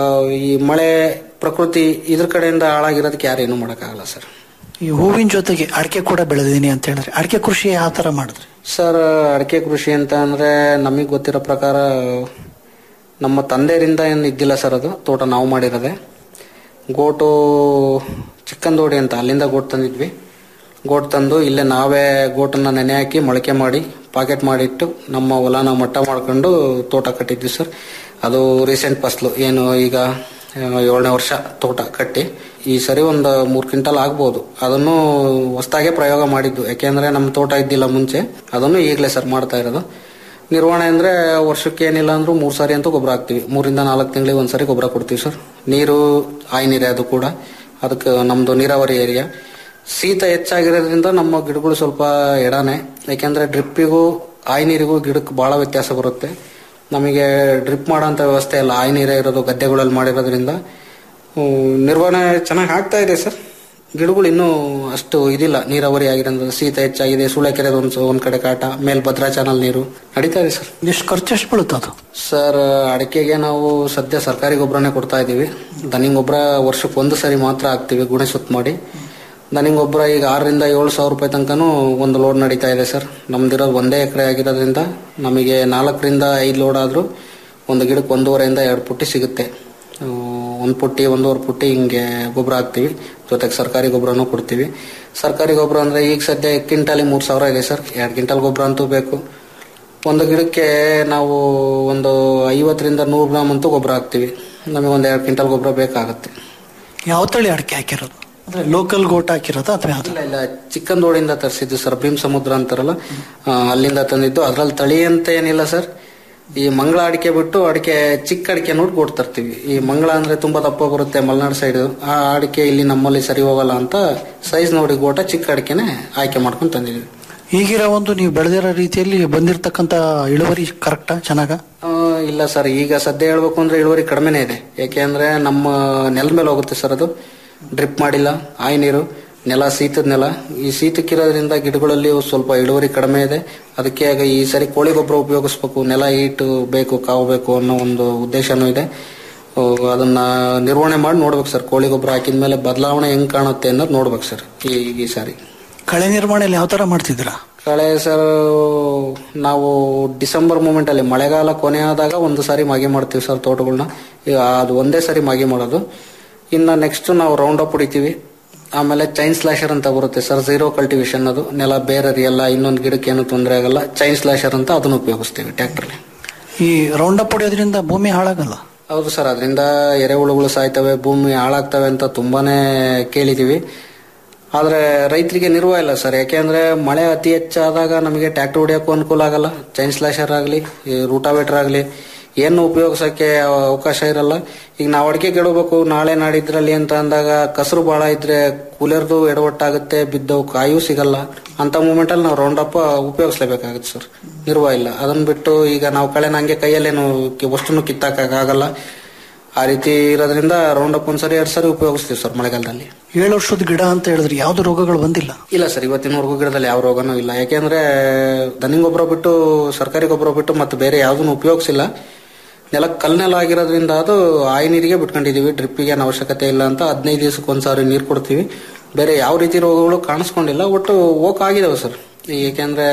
ಈ ಮಳೆ ಪ್ರಕೃತಿ ಇದ್ರ ಕಡೆಯಿಂದ ಹಾಳಾಗಿರೋದಕ್ಕೆ ಯಾರೇನು ಮಾಡೋಕ್ಕಾಗಲ್ಲ ಸರ್ ಈ ಹೂವಿನ ಜೊತೆಗೆ ಅಡಿಕೆ ಕೂಡ ಬೆಳೆದಿನಿ ಅಂತ ಹೇಳಿದ್ರೆ ಅಡಿಕೆ ಕೃಷಿ ಯಾವ ತರ ಮಾಡಿದ್ರಿ ಸರ್ ಅಡಿಕೆ ಕೃಷಿ ಅಂತ ಅಂದ್ರೆ ನಮಗೆ ಗೊತ್ತಿರೋ ಪ್ರಕಾರ ನಮ್ಮ ತಂದೆಯರಿಂದ ಏನು ಇದ್ದಿಲ್ಲ ಸರ್ ಅದು ತೋಟ ನಾವು ಮಾಡಿರೋದೆ ಗೋಟು ಚಿಕ್ಕಂದೋಡಿ ಅಂತ ಅಲ್ಲಿಂದ ಗೋಟ್ ತಂದಿದ್ವಿ ಗೋಟ್ ತಂದು ಇಲ್ಲೇ ನಾವೇ ಗೋಟನ್ನ ನೆನೆ ಹಾಕಿ ಮೊಳಕೆ ಮಾಡಿ ಪಾಕೆಟ್ ಮಾಡಿಟ್ಟು ನಮ್ಮ ಹೊಲನ ಮಟ್ಟ ಮಾಡ್ಕೊಂಡು ತೋಟ ಕಟ್ಟಿದ್ವಿ ಸರ್ ಅದು ರೀಸೆಂಟ್ ಫಸ್ಲು ಏನು ಈಗ ಏಳನೇ ವರ್ಷ ತೋಟ ಕಟ್ಟಿ ಈ ಸರಿ ಒಂದು ಮೂರು ಕ್ವಿಂಟಲ್ ಆಗ್ಬೋದು ಅದನ್ನು ಹೊಸದಾಗೆ ಪ್ರಯೋಗ ಮಾಡಿದ್ದು ಯಾಕೆಂದ್ರೆ ನಮ್ಮ ತೋಟ ಇದ್ದಿಲ್ಲ ಮುಂಚೆ ಅದನ್ನು ಈಗಲೇ ಸರ್ ಮಾಡ್ತಾ ಇರೋದು ನಿರ್ವಹಣೆ ಅಂದ್ರೆ ವರ್ಷಕ್ಕೆ ಏನಿಲ್ಲ ಅಂದ್ರೂ ಮೂರ್ ಸಾರಿ ಅಂತೂ ಗೊಬ್ಬರ ಹಾಕ್ತಿವಿ ಮೂರಿಂದ ನಾಲ್ಕು ತಿಂಗಳಿಗೆ ಒಂದ್ಸರಿ ಗೊಬ್ಬರ ಕೊಡ್ತೀವಿ ಸರ್ ನೀರು ಆಯ್ ನೀರೇ ಅದು ಕೂಡ ಅದಕ್ಕೆ ನಮ್ದು ನೀರಾವರಿ ಏರಿಯಾ ಶೀತ ಹೆಚ್ಚಾಗಿರೋದ್ರಿಂದ ನಮ್ಮ ಗಿಡಗಳು ಸ್ವಲ್ಪ ಎಡಾನೆ ಯಾಕೆಂದ್ರೆ ಡ್ರಿಪ್ಪಿಗೂ ಆಯಿ ನೀರಿಗೂ ಗಿಡಕ್ಕೆ ಬಹಳ ವ್ಯತ್ಯಾಸ ಬರುತ್ತೆ ನಮಗೆ ಡ್ರಿಪ್ ಮಾಡೋಂಥ ವ್ಯವಸ್ಥೆ ಇಲ್ಲ ಆಯಿ ನೀರೇ ಇರೋದು ಗದ್ದೆಗಳಲ್ಲಿ ಮಾಡಿರೋದ್ರಿಂದ ಹ್ಮ್, ನಿರ್ವಹಣೆ ಚೆನ್ನಾಗಿ ಆಗ್ತಾ ಇದೆ ಸರ್ ಗಿಡಗಳು ಇನ್ನೂ ಅಷ್ಟು ಇದಿಲ್ಲ ನೀರಾವರಿ ಆಗಿರೋದ್ರಿಂದ ಶೀತ ಹೆಚ್ಚಾಗಿದೆ ಸೂಳೆ ಕೆರೆದು ಒಂದು ಒಂದ್ ಕಡೆ ಕಾಟ ಮೇಲ್ ಭದ್ರಾ ಚಾನಲ್ ನೀರು ನಡೀತಾ ಇದೆ ಸರ್ ಎಷ್ಟು ಖರ್ಚು ಎಷ್ಟು ಬೀಳುತ್ತೆ ಅದು ಸರ್ ಅಡಿಕೆಗೆ ನಾವು ಸದ್ಯ ಸರ್ಕಾರಿ ಗೊಬ್ಬರನೇ ಕೊಡ್ತಾ ಇದ್ದೀವಿ ದನಿ ಗೊಬ್ಬರ ವರ್ಷಕ್ಕೆ ಒಂದು ಸರಿ ಮಾತ್ರ ಹಾಕ್ತಿವಿ ಗುಣೆ ಸುತ್ತ ಮಾಡಿ ದನಿ ಗೊಬ್ಬರ ಈಗ ಆರರಿಂದ ಏಳು ಸಾವಿರ ರೂಪಾಯಿ ತನಕನೂ ಒಂದು ಲೋಡ್ ನಡೀತಾ ಇದೆ ಸರ್ ನಮ್ದಿರೋದು ಒಂದೇ ಎಕರೆ ಆಗಿರೋದ್ರಿಂದ ನಮಗೆ ನಾಲ್ಕರಿಂದ ಐದು ಲೋಡ್ ಆದರೂ ಒಂದು ಗಿಡಕ್ಕೆ ಒಂದೂವರೆಯಿಂದ ಎರಡು ಪುಟ್ಟಿ ಸಿಗುತ್ತೆ ಒಂದು ಪುಟ್ಟಿ ಒಂದೂವರೆ ಪುಟ್ಟಿ ಹಿಂಗೆ ಗೊಬ್ಬರ ಹಾಕ್ತಿವಿ ಜೊತೆಗೆ ಸರ್ಕಾರಿ ಗೊಬ್ಬರನೂ ಕೊಡ್ತೀವಿ ಸರ್ಕಾರಿ ಗೊಬ್ಬರ ಅಂದ್ರೆ ಈಗ ಸದ್ಯ ಕ್ವಿಂಟಾಲಿ ಮೂರು ಸಾವಿರ ಇದೆ ಸರ್ ಎರಡು ಕ್ವಿಂಟಲ್ ಗೊಬ್ಬರ ಅಂತೂ ಬೇಕು ಒಂದು ಗಿಡಕ್ಕೆ ನಾವು ಒಂದು ಐವತ್ತರಿಂದ ನೂರು ಗ್ರಾಮ್ ಅಂತೂ ಗೊಬ್ಬರ ಹಾಕ್ತಿವಿ ನಮಗೆ ಒಂದು ಎರಡು ಕ್ವಿಂಟಲ್ ಗೊಬ್ಬರ ಬೇಕಾಗುತ್ತೆ ಯಾವ ತಳಿ ಅಡಿಕೆ ಹಾಕಿರೋದು ಅಂದ್ರೆ ಲೋಕಲ್ ಗೋಟ್ ಹಾಕಿರೋದು ಅಥವಾ ಯಾವ್ದು ಇಲ್ಲ ಇಲ್ಲ ಚಿಕ್ಕಂದೋಡಿಂದ ತರಿಸಿದ್ದು ಸರ್ ಭೀಮ್ ಸಮುದ್ರ ಅಂತಾರಲ್ಲ ಆ, ಅಲ್ಲಿಂದ ತಂದಿದ್ದು ಅದ್ರಲ್ಲಿ ತಳಿ ಅಂತ ಏನಿಲ್ಲ ಸರ್ ಈ ಮಂಗಳ ಅಡಿಕೆ ಬಿಟ್ಟು ಅಡಿಕೆ ಚಿಕ್ಕ ಅಡಿಕೆ ನೋಡಿ ಗೋಟ್ ತರ್ತೀವಿ ಈ ಮಂಗಳ ಅಂದ್ರೆ ತುಂಬಾ ದಪ್ಪ ಬರುತ್ತೆ ಮಲೆನಾಡು ಸೈಡ್ ಆ ಅಡಿಕೆ ಇಲ್ಲಿ ನಮ್ಮಲ್ಲಿ ಸರಿ ಹೋಗಲ್ಲ ಅಂತ ಸೈಜ್ ನೋಡಿ ಗೋಟ ಚಿಕ್ಕ ಅಡಿಕೆನೆ ಆಯ್ಕೆ ಮಾಡ್ಕೊಂಡು ತಂದಿದ್ದೀವಿ ಈಗಿರೋ ಒಂದು ನೀವು ಬೆಳೆದಿರೋ ರೀತಿಯಲ್ಲಿ ಬಂದಿರತಕ್ಕಂತ ಇಳುವರಿ ಕರೆಕ್ಟಾ ಚೆನ್ನಾಗ ಆ, ಇಲ್ಲ ಸರ್ ಈಗ ಸದ್ಯ ಹೇಳ್ಬೇಕು ಅಂದ್ರೆ ಇಳುವರಿ ಕಡಿಮೆನೇ ಇದೆ ಯಾಕೆ ಅಂದ್ರೆ ನಮ್ಮ ನೆಲದ ಮೇಲೆ ಹೋಗುತ್ತೆ ಸರ್ ಅದು ಡ್ರಿಪ್ ಮಾಡಿಲ್ಲ ಆಯಿ ನೀರು ನೆಲ ಶೀತದ ನೆಲ ಈ ಶೀತಕ್ಕಿರೋದ್ರಿಂದ ಗಿಡಗಳಲ್ಲಿ ಸ್ವಲ್ಪ ಇಳುವರಿ ಕಡಿಮೆ ಇದೆ ಅದಕ್ಕೆ ಆಗ ಈ ಸರಿ ಕೋಳಿ ಗೊಬ್ಬರ ಉಪಯೋಗಿಸ್ಬೇಕು ನೆಲ ಈಟು ಬೇಕು ಕಾವು ಬೇಕು ಅನ್ನೋ ಒಂದು ಉದ್ದೇಶನೂ ಇದೆ ಆ, ಅದನ್ನ ನಿರ್ವಹಣೆ ಮಾಡಿ ನೋಡ್ಬೇಕು ಸರ್ ಕೋಳಿ ಗೊಬ್ಬರ ಹಾಕಿದ ಮೇಲೆ ಬದಲಾವಣೆ ಹೆಂಗ್ ಕಾಣುತ್ತೆ ಅನ್ನೋದು ನೋಡ್ಬೇಕು ಸರ್ ಈ ಈ ಸಾರಿ ಕಳೆ ನಿರ್ವಹಣೆಯಲ್ಲಿ ಯಾವ ತರ ಮಾಡ್ತಿದ್ದೀರಾ ಕಳೆ ಸರ್ ನಾವು ಡಿಸೆಂಬರ್ ಮೂಮೆಂಟ್ ಅಲ್ಲಿ ಮಳೆಗಾಲ ಕೊನೆ ಆದಾಗ ಒಂದು ಸಾರಿ ಮಾಗಿ ಮಾಡ್ತೀವಿ ಸರ್ ತೋಟಗಳನ್ನ ಈಗ ಅದು ಒಂದೇ ಸಾರಿ ಮಾಗಿ ಮಾಡೋದು ಇನ್ನು ನೆಕ್ಸ್ಟ್ ನಾವು ರೌಂಡ್ ಅಪ್ ಹೊಡಿತೀವಿ ಆಮೇಲೆ ಚೈನ್ ಸ್ಲಾಶರ್ ಅಂತ ಬರುತ್ತೆ ಸರ್ ಝೀರೋ ಕಲ್ಟಿವೇಶನ್ ಅದು ನೆಲ ಬೇರೆ ಎಲ್ಲ ಇನ್ನೊಂದು ಗಿಡಕ್ಕೆ ಏನು ತೊಂದರೆ ಆಗಲ್ಲ ಚೈನ್ ಸ್ಲಾಶರ್ ಅಂತ ಅದನ್ನು ಉಪಯೋಗಿಸ್ತೀವಿ ಟ್ರ್ಯಾಕ್ಟರ್ಲಿ ಈ ರೌಂಡ್ ಅಪ್ ಹೊಡೆಯೋದ್ರಿಂದ ಭೂಮಿ ಹಾಳಾಗಲ್ಲ ಹೌದು ಸರ್ ಅದರಿಂದ ಎರೆಹುಳುಗಳು ಸಾಯ್ತವೆ ಭೂಮಿ ಹಾಳಾಗ್ತವೆ ಅಂತ ತುಂಬಾನೇ ಕೇಳಿದೀವಿ ಆದ್ರೆ ರೈತರಿಗೆ ನಿರ್ವಾಹ ಇಲ್ಲ ಸರ್ ಯಾಕೆಂದ್ರೆ ಮಳೆ ಅತಿ ಹೆಚ್ಚಾದಾಗ ನಮಗೆ ಟ್ರ್ಯಾಕ್ಟರ್ ಹೊಡಿಯೋಕ್ಕೂ ಅನುಕೂಲ ಆಗಲ್ಲ ಚೈನ್ ಸ್ಲಾಶರ್ ಆಗಲಿ ರೂಟಾವೇಟರ್ ಆಗಲಿ ಏನು ಉಪಯೋಗಿಸೋಕ್ಕೆ ಅವಕಾಶ ಇರಲ್ಲ ಈಗ ನಾವು ಅಡಿಕೆ ಕೆಡಬೇಕು ನಾಳೆ ನಾಡಿದ್ರಲ್ಲಿ ಅಂತ ಅಂದಾಗ ಕಸರು ಭಾಳ ಇದ್ರೆ ಕೂಲರ್ದು ಎಡವಟ್ಟಾಗುತ್ತೆ ಬಿದ್ದವು ಕಾಯೂ ಸಿಗಲ್ಲ ಅಂತ ಮೂಮೆಂಟ್ ಅಲ್ಲಿ ನಾವು ರೌಂಡ್ ಅಪ್ ಉಪಯೋಗಿಸ್ಲೇಬೇಕಾಗುತ್ತೆ ಸರ್ ನಿರ್ವಾಹ ಇಲ್ಲ ಅದನ್ನ ಬಿಟ್ಟು ಈಗ ನಾವು ಕಳೆನ ಹಂಗೆ ಕೈಯಲ್ಲೇನು ಕಿ- ವಸ್ತುನು ಕಿತ್ತಾಕಾಗಲ್ಲ ಆ ರೀತಿ ಇರೋದ್ರಿಂದ ರೌಂಡ್ ಅಪ್ ಒಂದ್ಸರಿ ಎರಡ್ ಸರಿ ಉಪಯೋಗಿಸ್ತೀವಿ ಸರ್ ಮಳೆಗಾಲದಲ್ಲಿ ಏಳು ವರ್ಷದ ಗಿಡ ಅಂತ ಹೇಳಿದ್ರೆ ಯಾವ್ದು ರೋಗಗಳು ಬಂದಿಲ್ಲ ಇಲ್ಲ ಸರ್ ಇವತ್ತಿನವರೆಗೂ ಗಿಡದಲ್ಲಿ ಯಾವ ರೋಗನೂ ಇಲ್ಲ ಯಾಕೆಂದ್ರೆ ದನಿ ಗೊಬ್ಬರ ಬಿಟ್ಟು ಸರ್ಕಾರಿ ಗೊಬ್ಬರ ಬಿಟ್ಟು ಮತ್ತೆ ಬೇರೆ ಯಾವ್ದನ್ನು ಉಪಯೋಗಿಸಿಲ್ಲ ನೆಲ ಕಲ್ನೆಲ ಆಗಿರೋದ್ರಿಂದ ಅದು ಆಯಿ ನೀರಿಗೆ ಬಿಟ್ಕೊಂಡಿದೀವಿ ಡ್ರಿಪ್ಪಿಗೆ ಏನು ಅವಶ್ಯಕತೆ ಇಲ್ಲ ಅಂತ ಹದಿನೈದು ದಿವಸಕ್ಕೆ ಒಂದ್ಸಾರಿ ನೀರು ಕೊಡ್ತೀವಿ ಬೇರೆ ಯಾವ ರೀತಿ ರೋಗಗಳು ಕಾಣಿಸ್ಕೊಂಡಿಲ್ಲ ಒಟ್ಟು ಓಕ್ ಆಗಿದಾವೆ ಸರ್ ಏಕೆಂದ್ರೆ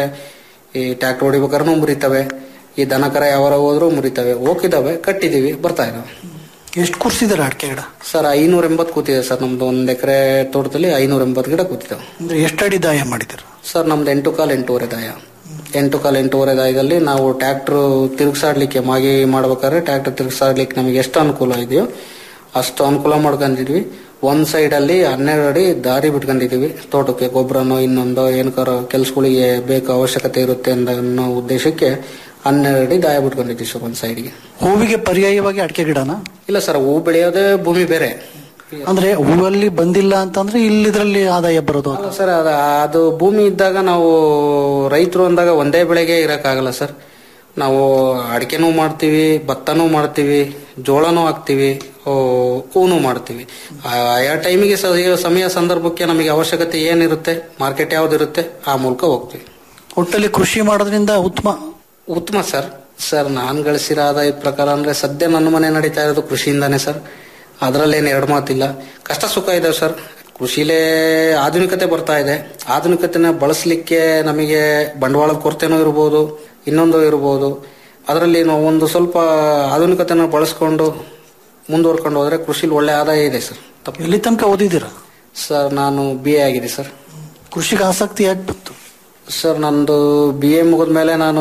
ಈ ಟ್ಯಾಕ್ಟರ್ ಹೊಡಿಬೇಕಾದ್ರೂ ಮುರಿತವೆ ಈ ದನ ಕರ ಯಾವಾರ ಹೋದ್ರೂ ಮುರಿತವೆ ಓಕಿದಾವೆ ಕಟ್ಟಿದೀವಿ ಬರ್ತಾ ಇದಾವೆ ಎಷ್ಟು ಕೂರ್ಸಿದಾರೆ ಅಡಿಕೆ ಗಿಡ ಸರ್ ಐನೂರ ಎಂಬತ್ತು ಕೂತಿದೆ ಸರ್ ನಮ್ದು ಒಂದ್ ಎಕರೆ ತೋಟದಲ್ಲಿ ಐನೂರ ಎಂಬತ್ತು ಗಿಡ ಕೂತಿದ್ದಾವೆ ಅಂದ್ರೆ ಎಷ್ಟು ಅಡಿ ದಾಯ ಮಾಡಿದಿರ ಸರ್ ನಮ್ದು ಎಂಟು ಕಾಲ್ ಎಂಟೂವರೆ ದಾಯ ಎಂಟು ಕಾಲ್ ಎಂಟೂವರೆ ದಾಯದಲ್ಲಿ ನಾವು ಟ್ರ್ಯಾಕ್ಟರ್ ತಿರುಗಿಸಾಡ್ಲಿಕ್ಕೆ ಮಾಗಿ ಮಾಡ್ಬೇಕಾದ್ರೆ ಟ್ರ್ಯಾಕ್ಟರ್ ತಿರುಗಿಸಾಡ್ಲಿಕ್ಕೆ ನಮಗೆ ಎಷ್ಟು ಅನುಕೂಲ ಇದೆಯೋ ಅಷ್ಟು ಅನುಕೂಲ ಮಾಡ್ಕೊಂಡಿದ್ವಿ ಒಂದ್ ಸೈಡ್ ಅಲ್ಲಿ ಹನ್ನೆರಡು ಅಡಿ ದಾರಿ ಬಿಟ್ಕೊಂಡಿದೀವಿ ತೋಟಕ್ಕೆ ಗೊಬ್ಬರನೋ ಇನ್ನೊಂದೋ ಏನಕ್ಕಾರ ಕೆಲ್ಸಗಳಿಗೆ ಬೇಕು ಅವಶ್ಯಕತೆ ಇರುತ್ತೆ ಅಂತ ಅನ್ನೋ ಉದ್ದೇಶಕ್ಕೆ ಹನ್ನೆರಡು ಅಡಿ ದಾಯ ಬಿಟ್ಕೊಂಡಿದ್ವಿ ಸರ್ ಒಂದ್ ಸೈಡ್ಗೆ ಹೂವಿಗೆ ಪರ್ಯಾಯವಾಗಿ ಅಡಿಕೆ ಗಿಡನ ಇಲ್ಲ ಸರ್ ಹೂ ಬೆಳೆಯೋದೇ ಭೂಮಿ ಬೇರೆ ಅಂದ್ರೆ ಹೂವಲ್ಲಿ ಬಂದಿಲ್ಲ ಅಂತಂದ್ರೆ ಇಲ್ಲಿದ್ರಲ್ಲಿ ಆದಾಯ ಬರೋದು ಅಲ್ಲ ಸರ್ ಅದ ಅದು ಭೂಮಿ ಇದ್ದಾಗ ನಾವು ರೈತರು ಅಂದಾಗ ಒಂದೇ ಬೆಳೆಗೆ ಇರಕ್ಕಾಗಲ್ಲ ಸರ್ ನಾವು ಅಡಿಕೆನೂ ಮಾಡ್ತೀವಿ ಭತ್ತನೂ ಮಾಡ್ತೀವಿ ಜೋಳನೂ ಹಾಕ್ತಿವಿ ಓ, ಹೂನು ಮಾಡ್ತೀವಿ ಆಯಾ ಟೈಮಿಗೆ ಸಮಯ ಸಂದರ್ಭಕ್ಕೆ ನಮಗೆ ಅವಶ್ಯಕತೆ ಏನಿರುತ್ತೆ ಮಾರ್ಕೆಟ್ ಯಾವ್ದಿರುತ್ತೆ ಆ ಮೂಲಕ ಹೋಗ್ತೀವಿ ಒಟ್ಟಲ್ಲಿ ಕೃಷಿ ಮಾಡೋದ್ರಿಂದ ಉತ್ತಮ ಉತ್ತಮ ಸರ್ ಸರ್ ನಾನ್ ಗಳಿಸಿರೋ ಆದಾಯದ ಪ್ರಕಾರ ಅಂದ್ರೆ ಸದ್ಯ ನನ್ನ ಮನೆ ನಡೀತಾ ಇರೋದು ಕೃಷಿಯಿಂದಾನೇ ಸರ್ ಅದರಲ್ಲೇನು ಎರಡು ಮಾತಿಲ್ಲ ಕಷ್ಟ ಸುಖ ಇದೆ ಸರ್ ಕೃಷಿಲೇ ಆಧುನಿಕತೆ ಬರ್ತಾ ಇದೆ ಆಧುನಿಕತೆನ ಬಳಸಲಿಕ್ಕೆ ನಮಗೆ ಬಂಡವಾಳದ ಕೊರತೆನೂ ಇರ್ಬೋದು ಇನ್ನೊಂದು ಇರ್ಬೋದು ಅದರಲ್ಲಿ ನಾವು ಒಂದು ಸ್ವಲ್ಪ ಆಧುನಿಕತೆನ ಬಳಸ್ಕೊಂಡು ಮುಂದುವರ್ಕೊಂಡು ಹೋದ್ರೆ ಕೃಷಿಲಿ ಒಳ್ಳೆ ಆದಾಯ ಇದೆ ಸರ್ ತಪ್ಪು ಎಲ್ಲಿ ತನಕ ಓದಿದ್ದೀರಾ ಸರ್ ನಾನು ಬಿ ಎ ಆಗಿದೆ ಸರ್ ಕೃಷಿಗೆ ಆಸಕ್ತಿ ಯಾಕೆ ಬಂತು ಸರ್ ನಂದು ಬಿ ಎ ಮುಗಿದ್ಮೇಲೆ ನಾನು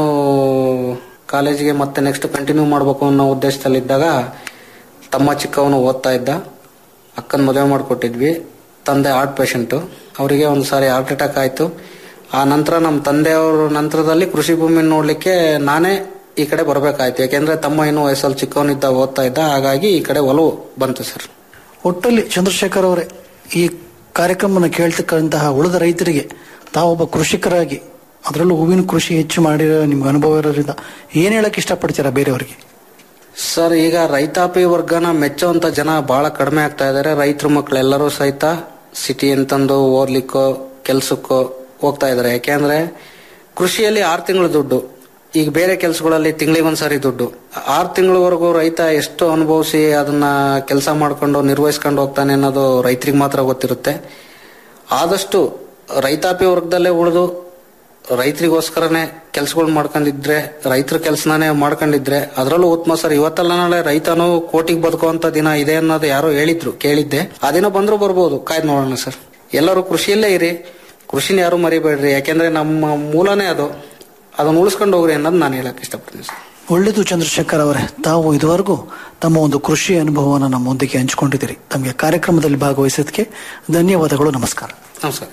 ಕಾಲೇಜಿಗೆ ಮತ್ತೆ ನೆಕ್ಸ್ಟ್ ಕಂಟಿನ್ಯೂ ಮಾಡಬೇಕು ಅನ್ನೋ ಉದ್ದೇಶದಲ್ಲಿದ್ದಾಗ ತಮ್ಮ ಚಿಕ್ಕವನು ಓದ್ತಾ ಇದ್ದ ಅಕ್ಕನ ಮದುವೆ ಮಾಡಿಕೊಟ್ಟಿದ್ವಿ ತಂದೆ ಹಾರ್ಟ್ ಪೇಷಂಟು ಅವರಿಗೆ ಒಂದು ಸಾರಿ ಹಾರ್ಟ್ ಅಟ್ಯಾಕ್ ಆಯಿತು ಆ ನಂತರ ನಮ್ಮ ತಂದೆಯವ್ರ ನಂತರದಲ್ಲಿ ಕೃಷಿ ಭೂಮಿ ನೋಡ್ಲಿಕ್ಕೆ ನಾನೇ ಈ ಕಡೆ ಬರಬೇಕಾಯ್ತು ಯಾಕೆಂದ್ರೆ ತಮ್ಮ ಇನ್ನೂ ವಯಸ್ಸಲ್ಲಿ ಚಿಕ್ಕವನಿದ್ದ ಓದ್ತಾ ಇದ್ದ ಹಾಗಾಗಿ ಈ ಕಡೆ ಒಲವು ಬಂತು ಸರ್ ಒಟ್ಟಲ್ಲಿ ಚಂದ್ರಶೇಖರ್ ಅವರೇ ಈ ಕಾರ್ಯಕ್ರಮವನ್ನು ಕೇಳ್ತಕ್ಕಂತಹ ಉಳಿದ ರೈತರಿಗೆ ತಾವೊಬ್ಬ ಕೃಷಿಕರಾಗಿ ಅದರಲ್ಲೂ ಹೂವಿನ ಕೃಷಿ ಹೆಚ್ಚು ಮಾಡಿರೋ ನಿಮ್ಗೆ ಅನುಭವ ಇರೋದ್ರಿಂದ ಏನ್ ಹೇಳಕ್ ಇಷ್ಟಪಡ್ತೀರಾ ಬೇರೆಯವರಿಗೆ ಸರ್ ಈಗ ರೈತಾಪಿ ವರ್ಗನ ಮೆಚ್ಚುವಂತ ಜನ ಬಹಳ ಕಡಿಮೆ ಆಗ್ತಾ ಇದ್ದಾರೆ ರೈತರ ಮಕ್ಕಳೆಲ್ಲರೂ ಸಹಿತ ಸಿಟಿ ಅಂತಂದು ಓದ್ಲಿಕ್ಕೋ ಕೆಲ್ಸಕ್ಕೋ ಹೋಗ್ತಾ ಇದ್ದಾರೆ ಯಾಕೆಂದ್ರೆ ಕೃಷಿಯಲ್ಲಿ ಆರು ತಿಂಗಳು ದುಡ್ಡು ಈಗ ಬೇರೆ ಕೆಲಸಗಳಲ್ಲಿ ತಿಂಗಳಿಗೆ ಒಂದ್ಸರಿ ದುಡ್ಡು ಆರು ತಿಂಗಳವರೆಗೂ ರೈತ ಎಷ್ಟು ಅನುಭವಿಸಿ ಅದನ್ನ ಕೆಲಸ ಮಾಡ್ಕೊಂಡು ನಿರ್ವಹಿಸ್ಕೊಂಡು ಹೋಗ್ತಾನೆ ಅನ್ನೋದು ರೈತರಿಗೆ ಮಾತ್ರ ಗೊತ್ತಿರುತ್ತೆ ಆದಷ್ಟು ರೈತಾಪಿ ವರ್ಗದಲ್ಲೇ ಉಳಿದು ರೈತರಿಗೋಸ್ಕರನೇ ಕೆಲ್ಸಗಳು ಮಾಡ್ಕೊಂಡಿದ್ರೆ ರೈತರ ಕೆಲಸನೇ ಮಾಡ್ಕೊಂಡಿದ್ರೆ ಅದರಲ್ಲೂ ಉತ್ತಮ ಸರ್ ಇವತ್ತಲ್ಲ ನಾಳೆ ರೈತನು ಕೋಟಿಗೆ ಬದುಕುವಂತ ದಿನ ಇದೆ ಅನ್ನೋದು ಯಾರೋ ಹೇಳಿದ್ರು ಕೇಳಿದ್ದೆ ಆ ದಿನ ಬಂದ್ರು ಬರ್ಬೋದು ಕಾಯ್ದು ನೋಡೋಣ ಸರ್ ಎಲ್ಲರೂ ಕೃಷಿಯಲ್ಲೇ ಇರಿ ಕೃಷಿನ ಯಾರು ಮರಿಬೇಡ್ರಿ ಯಾಕೆಂದ್ರೆ ನಮ್ಮ ಮೂಲನೇ ಅದು ಅದನ್ನ ಉಳಿಸ್ಕೊಂಡು ಹೋಗ್ರಿ ಅನ್ನೋದು ನಾನು ಹೇಳಕ್ ಇಷ್ಟಪಡ್ತೀನಿ ಸರ್ ಒಳ್ಳೆಯದು ಚಂದ್ರಶೇಖರ್ ಅವರೇ ತಾವು ಇದುವರೆಗೂ ತಮ್ಮ ಒಂದು ಕೃಷಿ ಅನುಭವವನ್ನು ನಮ್ಮೊಂದಿಗೆ ಹಂಚಿಕೊಂಡಿದ್ದೀರಿ ತಮಗೆ ಕಾರ್ಯಕ್ರಮದಲ್ಲಿ ಭಾಗವಹಿಸೋದಕ್ಕೆ ಧನ್ಯವಾದಗಳು ನಮಸ್ಕಾರ ನಮಸ್ಕಾರ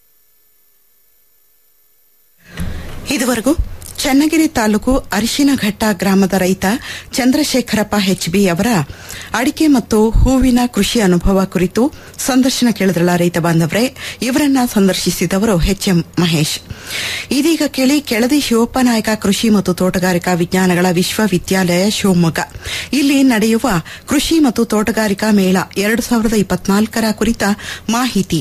ಇದುವರೆಗೂ ಚನ್ನಗಿರಿ ತಾಲೂಕು ಅರಿಶಿನಘಟ್ಟ ಗ್ರಾಮದ ರೈತ ಚಂದ್ರಶೇಖರಪ್ಪ ಹೆಚ್ಬಿ ಅವರ ಅಡಿಕೆ ಮತ್ತು ಹೂವಿನ ಕೃಷಿ ಅನುಭವ ಕುರಿತು ಸಂದರ್ಶನ ಕೇಳಿದ್ರಲ್ಲ ರೈತ ಬಾಂಧವರೇ ಇವರನ್ನ ಸಂದರ್ಶಿಸಿದವರು ಎಚ್ ಎಂ ಮಹೇಶ್ ಇದೀಗ ಕೇಳಿ ಕೆಳದಿ ಶಿವಪ್ಪನಾಯಕ ಕೃಷಿ ಮತ್ತು ತೋಟಗಾರಿಕಾ ವಿಜ್ಞಾನಗಳ ವಿಶ್ವವಿದ್ಯಾಲಯ ಶಿವಮೊಗ್ಗ ಇಲ್ಲಿ ನಡೆಯುವ ಕೃಷಿ ಮತ್ತು ತೋಟಗಾರಿಕಾ ಮೇಳ ಎರಡು ಸಾವಿರದ ಇಪ್ಪತ್ನಾಲ್ಕರ ಕುರಿತ ಮಾಹಿತಿ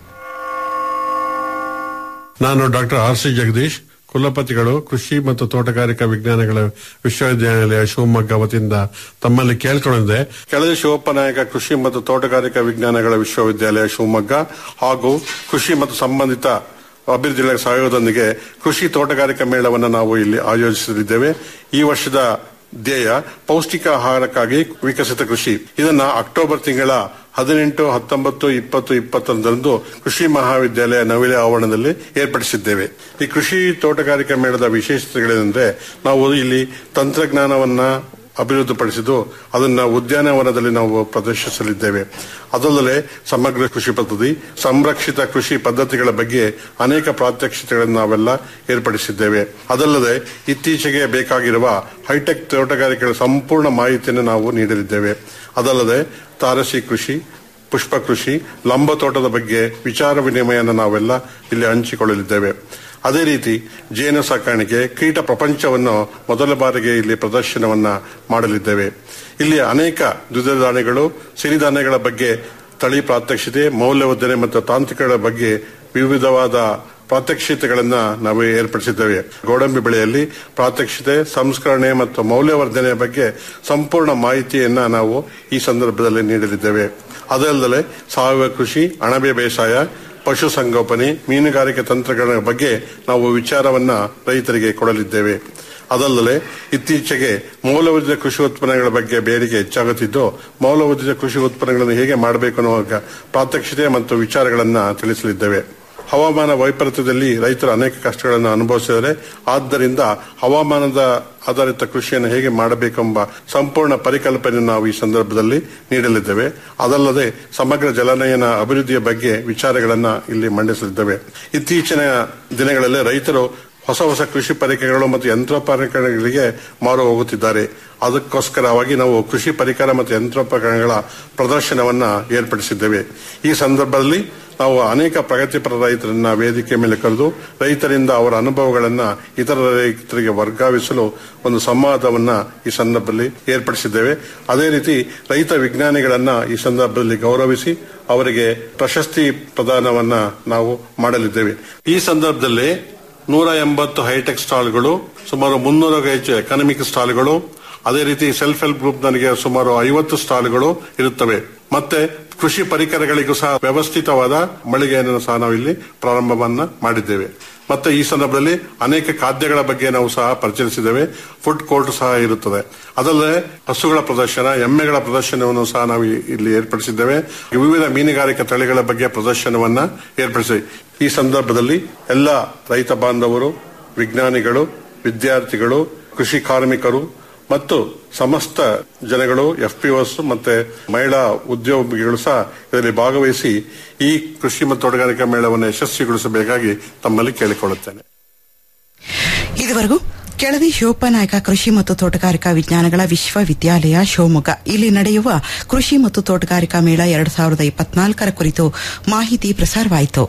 ನಾನು ಡಾಕ್ಟರ್ ಆರ್ ಸಿ ಜಗದೀಶ್ ಕುಲಪತಿಗಳು ಕೃಷಿ ಮತ್ತು ತೋಟಗಾರಿಕಾ ವಿಜ್ಞಾನಗಳ ವಿಶ್ವವಿದ್ಯಾನಿಲಯ ಶಿವಮೊಗ್ಗ ವತಿಯಿಂದ ತಮ್ಮಲ್ಲಿ ಕೇಳ್ಕೊಂಡಿದ್ದೆ ಕೆಳದಿ ಶಿವಪ್ಪನಾಯಕ ಕೃಷಿ ಮತ್ತು ತೋಟಗಾರಿಕಾ ವಿಜ್ಞಾನಗಳ ವಿಶ್ವವಿದ್ಯಾಲಯ ಶಿವಮೊಗ್ಗ ಹಾಗೂ ಕೃಷಿ ಮತ್ತು ಸಂಬಂಧಿತ ಅಭಿವೃದ್ಧಿ ಸಹಯೋಗದೊಂದಿಗೆ ಕೃಷಿ ತೋಟಗಾರಿಕಾ ಮೇಳವನ್ನು ನಾವು ಇಲ್ಲಿ ಆಯೋಜಿಸಲಿದ್ದೇವೆ ಈ ವರ್ಷದ ಧ್ಯೇಯ ಪೌಷ್ಟಿಕ ಆಹಾರಕ್ಕಾಗಿ ವಿಕಸಿತ ಕೃಷಿ ಇದನ್ನ ಅಕ್ಟೋಬರ್ ತಿಂಗಳ ಹದಿನೆಂಟು ಹತ್ತೊಂಬತ್ತು ಇಪ್ಪತ್ತು ಇಪ್ಪತ್ತೊಂದರಂದು ಕೃಷಿ ಮಹಾವಿದ್ಯಾಲಯ ನವಿಲೆ ಆವರಣದಲ್ಲಿ ಏರ್ಪಡಿಸಿದ್ದೇವೆ ಈ ಕೃಷಿ ತೋಟಗಾರಿಕಾ ಮೇಳದ ವಿಶೇಷತೆಗಳೇನೆಂದ್ರೆ ನಾವು ಇಲ್ಲಿ ತಂತ್ರಜ್ಞಾನವನ್ನ ಅಭಿವೃದ್ಧಿಪಡಿಸಿದ್ದು ಅದನ್ನ ಉದ್ಯಾನವನದಲ್ಲಿ ನಾವು ಪ್ರದರ್ಶಿಸಲಿದ್ದೇವೆ ಅದಲ್ಲದೆ ಸಮಗ್ರ ಕೃಷಿ ಪದ್ಧತಿ ಸಂರಕ್ಷಿತ ಕೃಷಿ ಪದ್ಧತಿಗಳ ಬಗ್ಗೆ ಅನೇಕ ಪ್ರಾತ್ಯಕ್ಷಿತೆಗಳನ್ನು ನಾವೆಲ್ಲ ಏರ್ಪಡಿಸಿದ್ದೇವೆ ಅದಲ್ಲದೆ ಇತ್ತೀಚೆಗೆ ಬೇಕಾಗಿರುವ ಹೈಟೆಕ್ ತೋಟಗಾರಿಕೆಗಳ ಸಂಪೂರ್ಣ ಮಾಹಿತಿಯನ್ನು ನಾವು ನೀಡಲಿದ್ದೇವೆ ಅದಲ್ಲದೆ ತಾರಸಿ ಕೃಷಿ ಪುಷ್ಪ ಕೃಷಿ ಲಂಬ ತೋಟದ ಬಗ್ಗೆ ವಿಚಾರ ವಿನಿಮಯನ ನಾವೆಲ್ಲ ಇಲ್ಲಿ ಹಂಚಿಕೊಳ್ಳಲಿದ್ದೇವೆ ಅದೇ ರೀತಿ ಜೇನು ಸಾಕಾಣಿಕೆ ಕೀಟ ಪ್ರಪಂಚವನ್ನು ಮೊದಲ ಬಾರಿಗೆ ಇಲ್ಲಿ ಪ್ರದರ್ಶನವನ್ನ ಮಾಡಲಿದ್ದೇವೆ ಇಲ್ಲಿ ಅನೇಕ ದ್ವಿದಳ ಧಾನ್ಯಗಳು ಸಿರಿಧಾನ್ಯಗಳ ಬಗ್ಗೆ ತಳಿ ಪ್ರಾತ್ಯಕ್ಷಿತೆ ಮೌಲ್ಯವರ್ಧನೆ ಮತ್ತು ತಾಂತ್ರಿಕಗಳ ಬಗ್ಗೆ ವಿವಿಧವಾದ ಪ್ರಾತ್ಯಕ್ಷಿತೆಗಳನ್ನ ನಾವು ಏರ್ಪಡಿಸಿದ್ದೇವೆ ಗೋಡಂಬಿ ಬೆಳೆಯಲ್ಲಿ ಪ್ರಾತ್ಯಕ್ಷಿತೆ ಸಂಸ್ಕರಣೆ ಮತ್ತು ಮೌಲ್ಯವರ್ಧನೆಯ ಬಗ್ಗೆ ಸಂಪೂರ್ಣ ಮಾಹಿತಿಯನ್ನ ನಾವು ಈ ಸಂದರ್ಭದಲ್ಲಿ ನೀಡಲಿದ್ದೇವೆ ಅದಲ್ಲದೆ ಸಾವಯವ ಕೃಷಿ ಅಣಬೆ ಬೇಸಾಯ ಪಶು ಸಂಗೋಪನೆ ಮೀನುಗಾರಿಕೆ ತಂತ್ರಗಳ ಬಗ್ಗೆ ನಾವು ವಿಚಾರವನ್ನ ರೈತರಿಗೆ ಕೊಡಲಿದ್ದೇವೆ ಅದಲ್ಲದೆ ಇತ್ತೀಚೆಗೆ ಮೌಲ್ಯವರ್ಧಿತ ಕೃಷಿ ಉತ್ಪನ್ನಗಳ ಬಗ್ಗೆ ಬೇಡಿಕೆ ಹೆಚ್ಚಾಗುತ್ತಿದ್ದು ಮೌಲ್ಯವರ್ಧಿತ ಕೃಷಿ ಉತ್ಪನ್ನಗಳನ್ನು ಹೇಗೆ ಮಾಡಬೇಕು ಅನ್ನುವ ಪ್ರಾತ್ಯಕ್ಷಿತೆ ಮತ್ತು ವಿಚಾರಗಳನ್ನ ತಿಳಿಸಲಿದ್ದೇವೆ ಹವಾಮಾನ ವೈಪರೀತ್ಯದಲ್ಲಿ ರೈತರು ಅನೇಕ ಕಷ್ಟಗಳನ್ನು ಅನುಭವಿಸಿದರೆ ಆದ್ದರಿಂದ ಹವಾಮಾನದ ಆಧಾರಿತ ಕೃಷಿಯನ್ನು ಹೇಗೆ ಮಾಡಬೇಕೆಂಬ ಸಂಪೂರ್ಣ ಪರಿಕಲ್ಪನೆ ನಾವು ಈ ಸಂದರ್ಭದಲ್ಲಿ ನೀಡಲಿದ್ದೇವೆ ಅದಲ್ಲದೆ ಸಮಗ್ರ ಜಲನಯನ ಅಭಿವೃದ್ಧಿಯ ಬಗ್ಗೆ ವಿಚಾರಗಳನ್ನ ಇಲ್ಲಿ ಮಂಡಿಸಲಿದ್ದೇವೆ ಇತ್ತೀಚಿನ ದಿನಗಳಲ್ಲಿ ರೈತರು ಹೊಸ ಹೊಸ ಕೃಷಿ ಪರಿಕರಗಳು ಮತ್ತು ಯಂತ್ರೋಪಕರಣಗಳಿಗೆ ಮಾರು ಹೋಗುತ್ತಿದ್ದಾರೆ ಅದಕ್ಕೋಸ್ಕರವಾಗಿ ನಾವು ಕೃಷಿ ಪರಿಕರ ಮತ್ತು ಯಂತ್ರೋಪಕರಣಗಳ ಪ್ರದರ್ಶನವನ್ನ ಏರ್ಪಡಿಸಿದ್ದೇವೆ ಈ ಸಂದರ್ಭದಲ್ಲಿ ನಾವು ಅನೇಕ ಪ್ರಗತಿಪರ ರೈತರನ್ನ ವೇದಿಕೆ ಮೇಲೆ ಕರೆದು ರೈತರಿಂದ ಅವರ ಅನುಭವಗಳನ್ನ ಇತರ ರೈತರಿಗೆ ವರ್ಗಾವಿಸಲು ಒಂದು ಸಂವಾದವನ್ನ ಈ ಸಂದರ್ಭದಲ್ಲಿ ಏರ್ಪಡಿಸಿದ್ದೇವೆ ಅದೇ ರೀತಿ ರೈತ ವಿಜ್ಞಾನಿಗಳನ್ನ ಈ ಸಂದರ್ಭದಲ್ಲಿ ಗೌರವಿಸಿ ಅವರಿಗೆ ಪ್ರಶಸ್ತಿ ಪ್ರದಾನವನ್ನ ನಾವು ಮಾಡಲಿದ್ದೇವೆ ಈ ಸಂದರ್ಭದಲ್ಲಿ ನೂರ ಎಂಬತ್ತು ಹೈಟೆಕ್ ಸ್ಟಾಲ್ಗಳು ಸುಮಾರು ಮುನ್ನೂರಕ್ಕೂ ಹೆಚ್ಚು ಎಕನಾಮಿಕ್ ಸ್ಟಾಲ್ಗಳು ಅದೇ ರೀತಿ ಸೆಲ್ಫ್ ಹೆಲ್ಪ್ ಗ್ರೂಪ್ ನನಗೆ ಸುಮಾರು ಐವತ್ತು ಸ್ಟಾಲ್ಗಳು ಇರುತ್ತವೆ ಮತ್ತೆ ಕೃಷಿ ಪರಿಕರಗಳಿಗೂ ಸಹ ವ್ಯವಸ್ಥಿತವಾದ ಮಳಿಗೆಯನ್ನು ಸಹ ನಾವು ಇಲ್ಲಿ ಪ್ರಾರಂಭವನ್ನ ಮಾಡಿದ್ದೇವೆ ಮತ್ತೆ ಈ ಸಂದರ್ಭದಲ್ಲಿ ಅನೇಕ ಖಾದ್ಯಗಳ ಬಗ್ಗೆ ನಾವು ಸಹ ಪರಿಚಯಿಸಿದ್ದೇವೆ ಫುಡ್ ಕೋರ್ಟ್ ಸಹ ಇರುತ್ತದೆ ಅದಲ್ಲದೆ ಹಸುಗಳ ಪ್ರದರ್ಶನ ಎಮ್ಮೆಗಳ ಪ್ರದರ್ಶನವನ್ನು ಸಹ ನಾವು ಇಲ್ಲಿ ಏರ್ಪಡಿಸಿದ್ದೇವೆ ವಿವಿಧ ಮೀನುಗಾರಿಕಾ ತಳಿಗಳ ಬಗ್ಗೆ ಪ್ರದರ್ಶನವನ್ನ ಏರ್ಪಡಿಸಿದೆ ಈ ಸಂದರ್ಭದಲ್ಲಿ ಎಲ್ಲ ರೈತ ಬಾಂಧವರು ವಿಜ್ಞಾನಿಗಳು ವಿದ್ಯಾರ್ಥಿಗಳು ಕೃಷಿ ಕಾರ್ಮಿಕರು ಮತ್ತು ಸಮಸ್ತ ಜನಗಳು ಎಫ್ ಪಿ ಮತ್ತೆ ಮಹಿಳಾ ಉದ್ಯೋಗಿಗಳು ಸಹ ಇದರಲ್ಲಿ ಭಾಗವಹಿಸಿ ಈ ಕೃಷಿ ಮತ್ತು ತೋಟಗಾರಿಕಾ ಮೇಳವನ್ನು ಯಶಸ್ವಿಗೊಳಿಸಬೇಕಾಗಿ ತಮ್ಮಲ್ಲಿ ಕೇಳಿಕೊಳ್ಳುತ್ತೇನೆ ಇದುವರೆಗೂ ಕೆಳದಿ ಶಿವಪ್ಪನಾಯಕ ಕೃಷಿ ಮತ್ತು ತೋಟಗಾರಿಕಾ ವಿಜ್ಞಾನಗಳ ವಿಶ್ವವಿದ್ಯಾಲಯ ಶಿವಮೊಗ್ಗ ಇಲ್ಲಿ ನಡೆಯುವ ಕೃಷಿ ಮತ್ತು ತೋಟಗಾರಿಕಾ ಮೇಳ ಎರಡು ಸಾವಿರದ ಇಪ್ಪತ್ನಾಲ್ಕರ ಕುರಿತು ಮಾಹಿತಿ ಪ್ರಸಾರವಾಯಿತು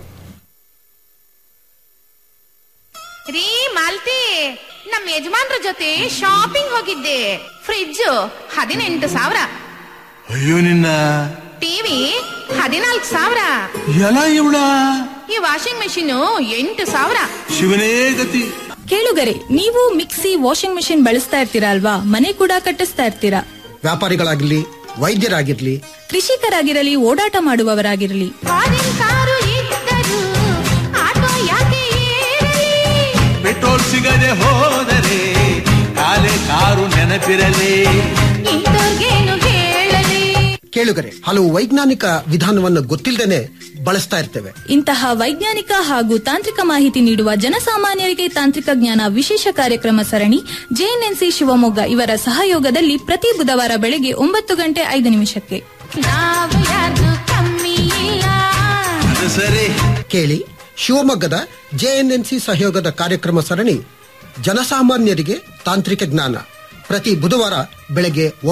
ರೀ ಮಾಲ್ತಿ ನಮ್ಮ ಯಜಮಾನ್ರ ಜೊತೆ ಶಾಪಿಂಗ್ ಹೋಗಿದ್ದೆ ಫ್ರಿಡ್ಜ್ ಹದಿನೆಂಟು ಸಾವಿರ ಅಯ್ಯೋ ನಿನ್ನ ಟಿವಿ ಹದಿನಾಲ್ಕು ಸಾವಿರ ಎಲ್ಲ ಇವಳ ಈ ವಾಷಿಂಗ್ ಮೆಷಿನ್ ಎಂಟು ಸಾವಿರ ಶಿವನೇ ಗತಿ ಕೇಳುಗರೆ ನೀವು ಮಿಕ್ಸಿ ವಾಷಿಂಗ್ ಮೆಷಿನ್ ಬಳಸ್ತಾ ಇರ್ತೀರಾ ಅಲ್ವಾ ಮನೆ ಕೂಡ ಕಟ್ಟಿಸ್ತಾ ಇರ್ತೀರಾ ವ್ಯಾಪಾರಿಗಳಾಗಿರ್ಲಿ ವೈದ್ಯರಾಗಿರ್ಲಿ ಕೃಷಿಕರಾಗಿರಲಿ ಓಡಾಟ ಮಾಡುವವರಾಗಿರಲಿ ಫಾರಿನ್ ಕಾರು ಇದ್ದರು ಆಟೋ ಯಾಕೆ ಏರಲಿ ಪೆಟ್ರೋಲ್ ಸಿಗದೆ ಹೋದರೆ ಕಾಲೆ ಕಾರು ನೆನಪಿರಲಿ ಇಂಥವ್ರಿಗೇನು ಹೇಳಲಿ ಕೇಳುಗರೆ ಹಲವು ವೈಜ್ಞಾನಿಕ ವಿಧಾನವನ್ನು ಗೊತ್ತಿಲ್ಲದೇನೆ ಬಳಸ್ತಾ ಇರ್ತೇವೆ ಇಂತಹ ವೈಜ್ಞಾನಿಕ ಹಾಗೂ ತಾಂತ್ರಿಕ ಮಾಹಿತಿ ನೀಡುವ ಜನಸಾಮಾನ್ಯರಿಗೆ ತಾಂತ್ರಿಕ ಜ್ಞಾನ ವಿಶೇಷ ಕಾರ್ಯಕ್ರಮ ಸರಣಿ ಜೆಎನ್ಎನ್ಸಿ ಶಿವಮೊಗ್ಗ ಇವರ ಸಹಯೋಗದಲ್ಲಿ ಪ್ರತಿ ಬುಧವಾರ ಬೆಳಗ್ಗೆ ಒಂಬತ್ತು ಗಂಟೆ ಐದು ನಿಮಿಷಕ್ಕೆ ನಾವು ಯಾರು ಕಮ್ಮಿ ಇಲ್ಲ ಅದು ಸರಿ ಕೇಳಿ ಶಿವಮೊಗ್ಗದ ಜೆಎನ್ಎನ್ಸಿ ಸಹಯೋಗದ ಕಾರ್ಯಕ್ರಮ ಸರಣಿ ಜನಸಾಮಾನ್ಯರಿಗೆ ತಾಂತ್ರಿಕ ಜ್ಞಾನ ಪ್ರತಿ ಬುಧವಾರ ಬೆಳಗ್ಗೆ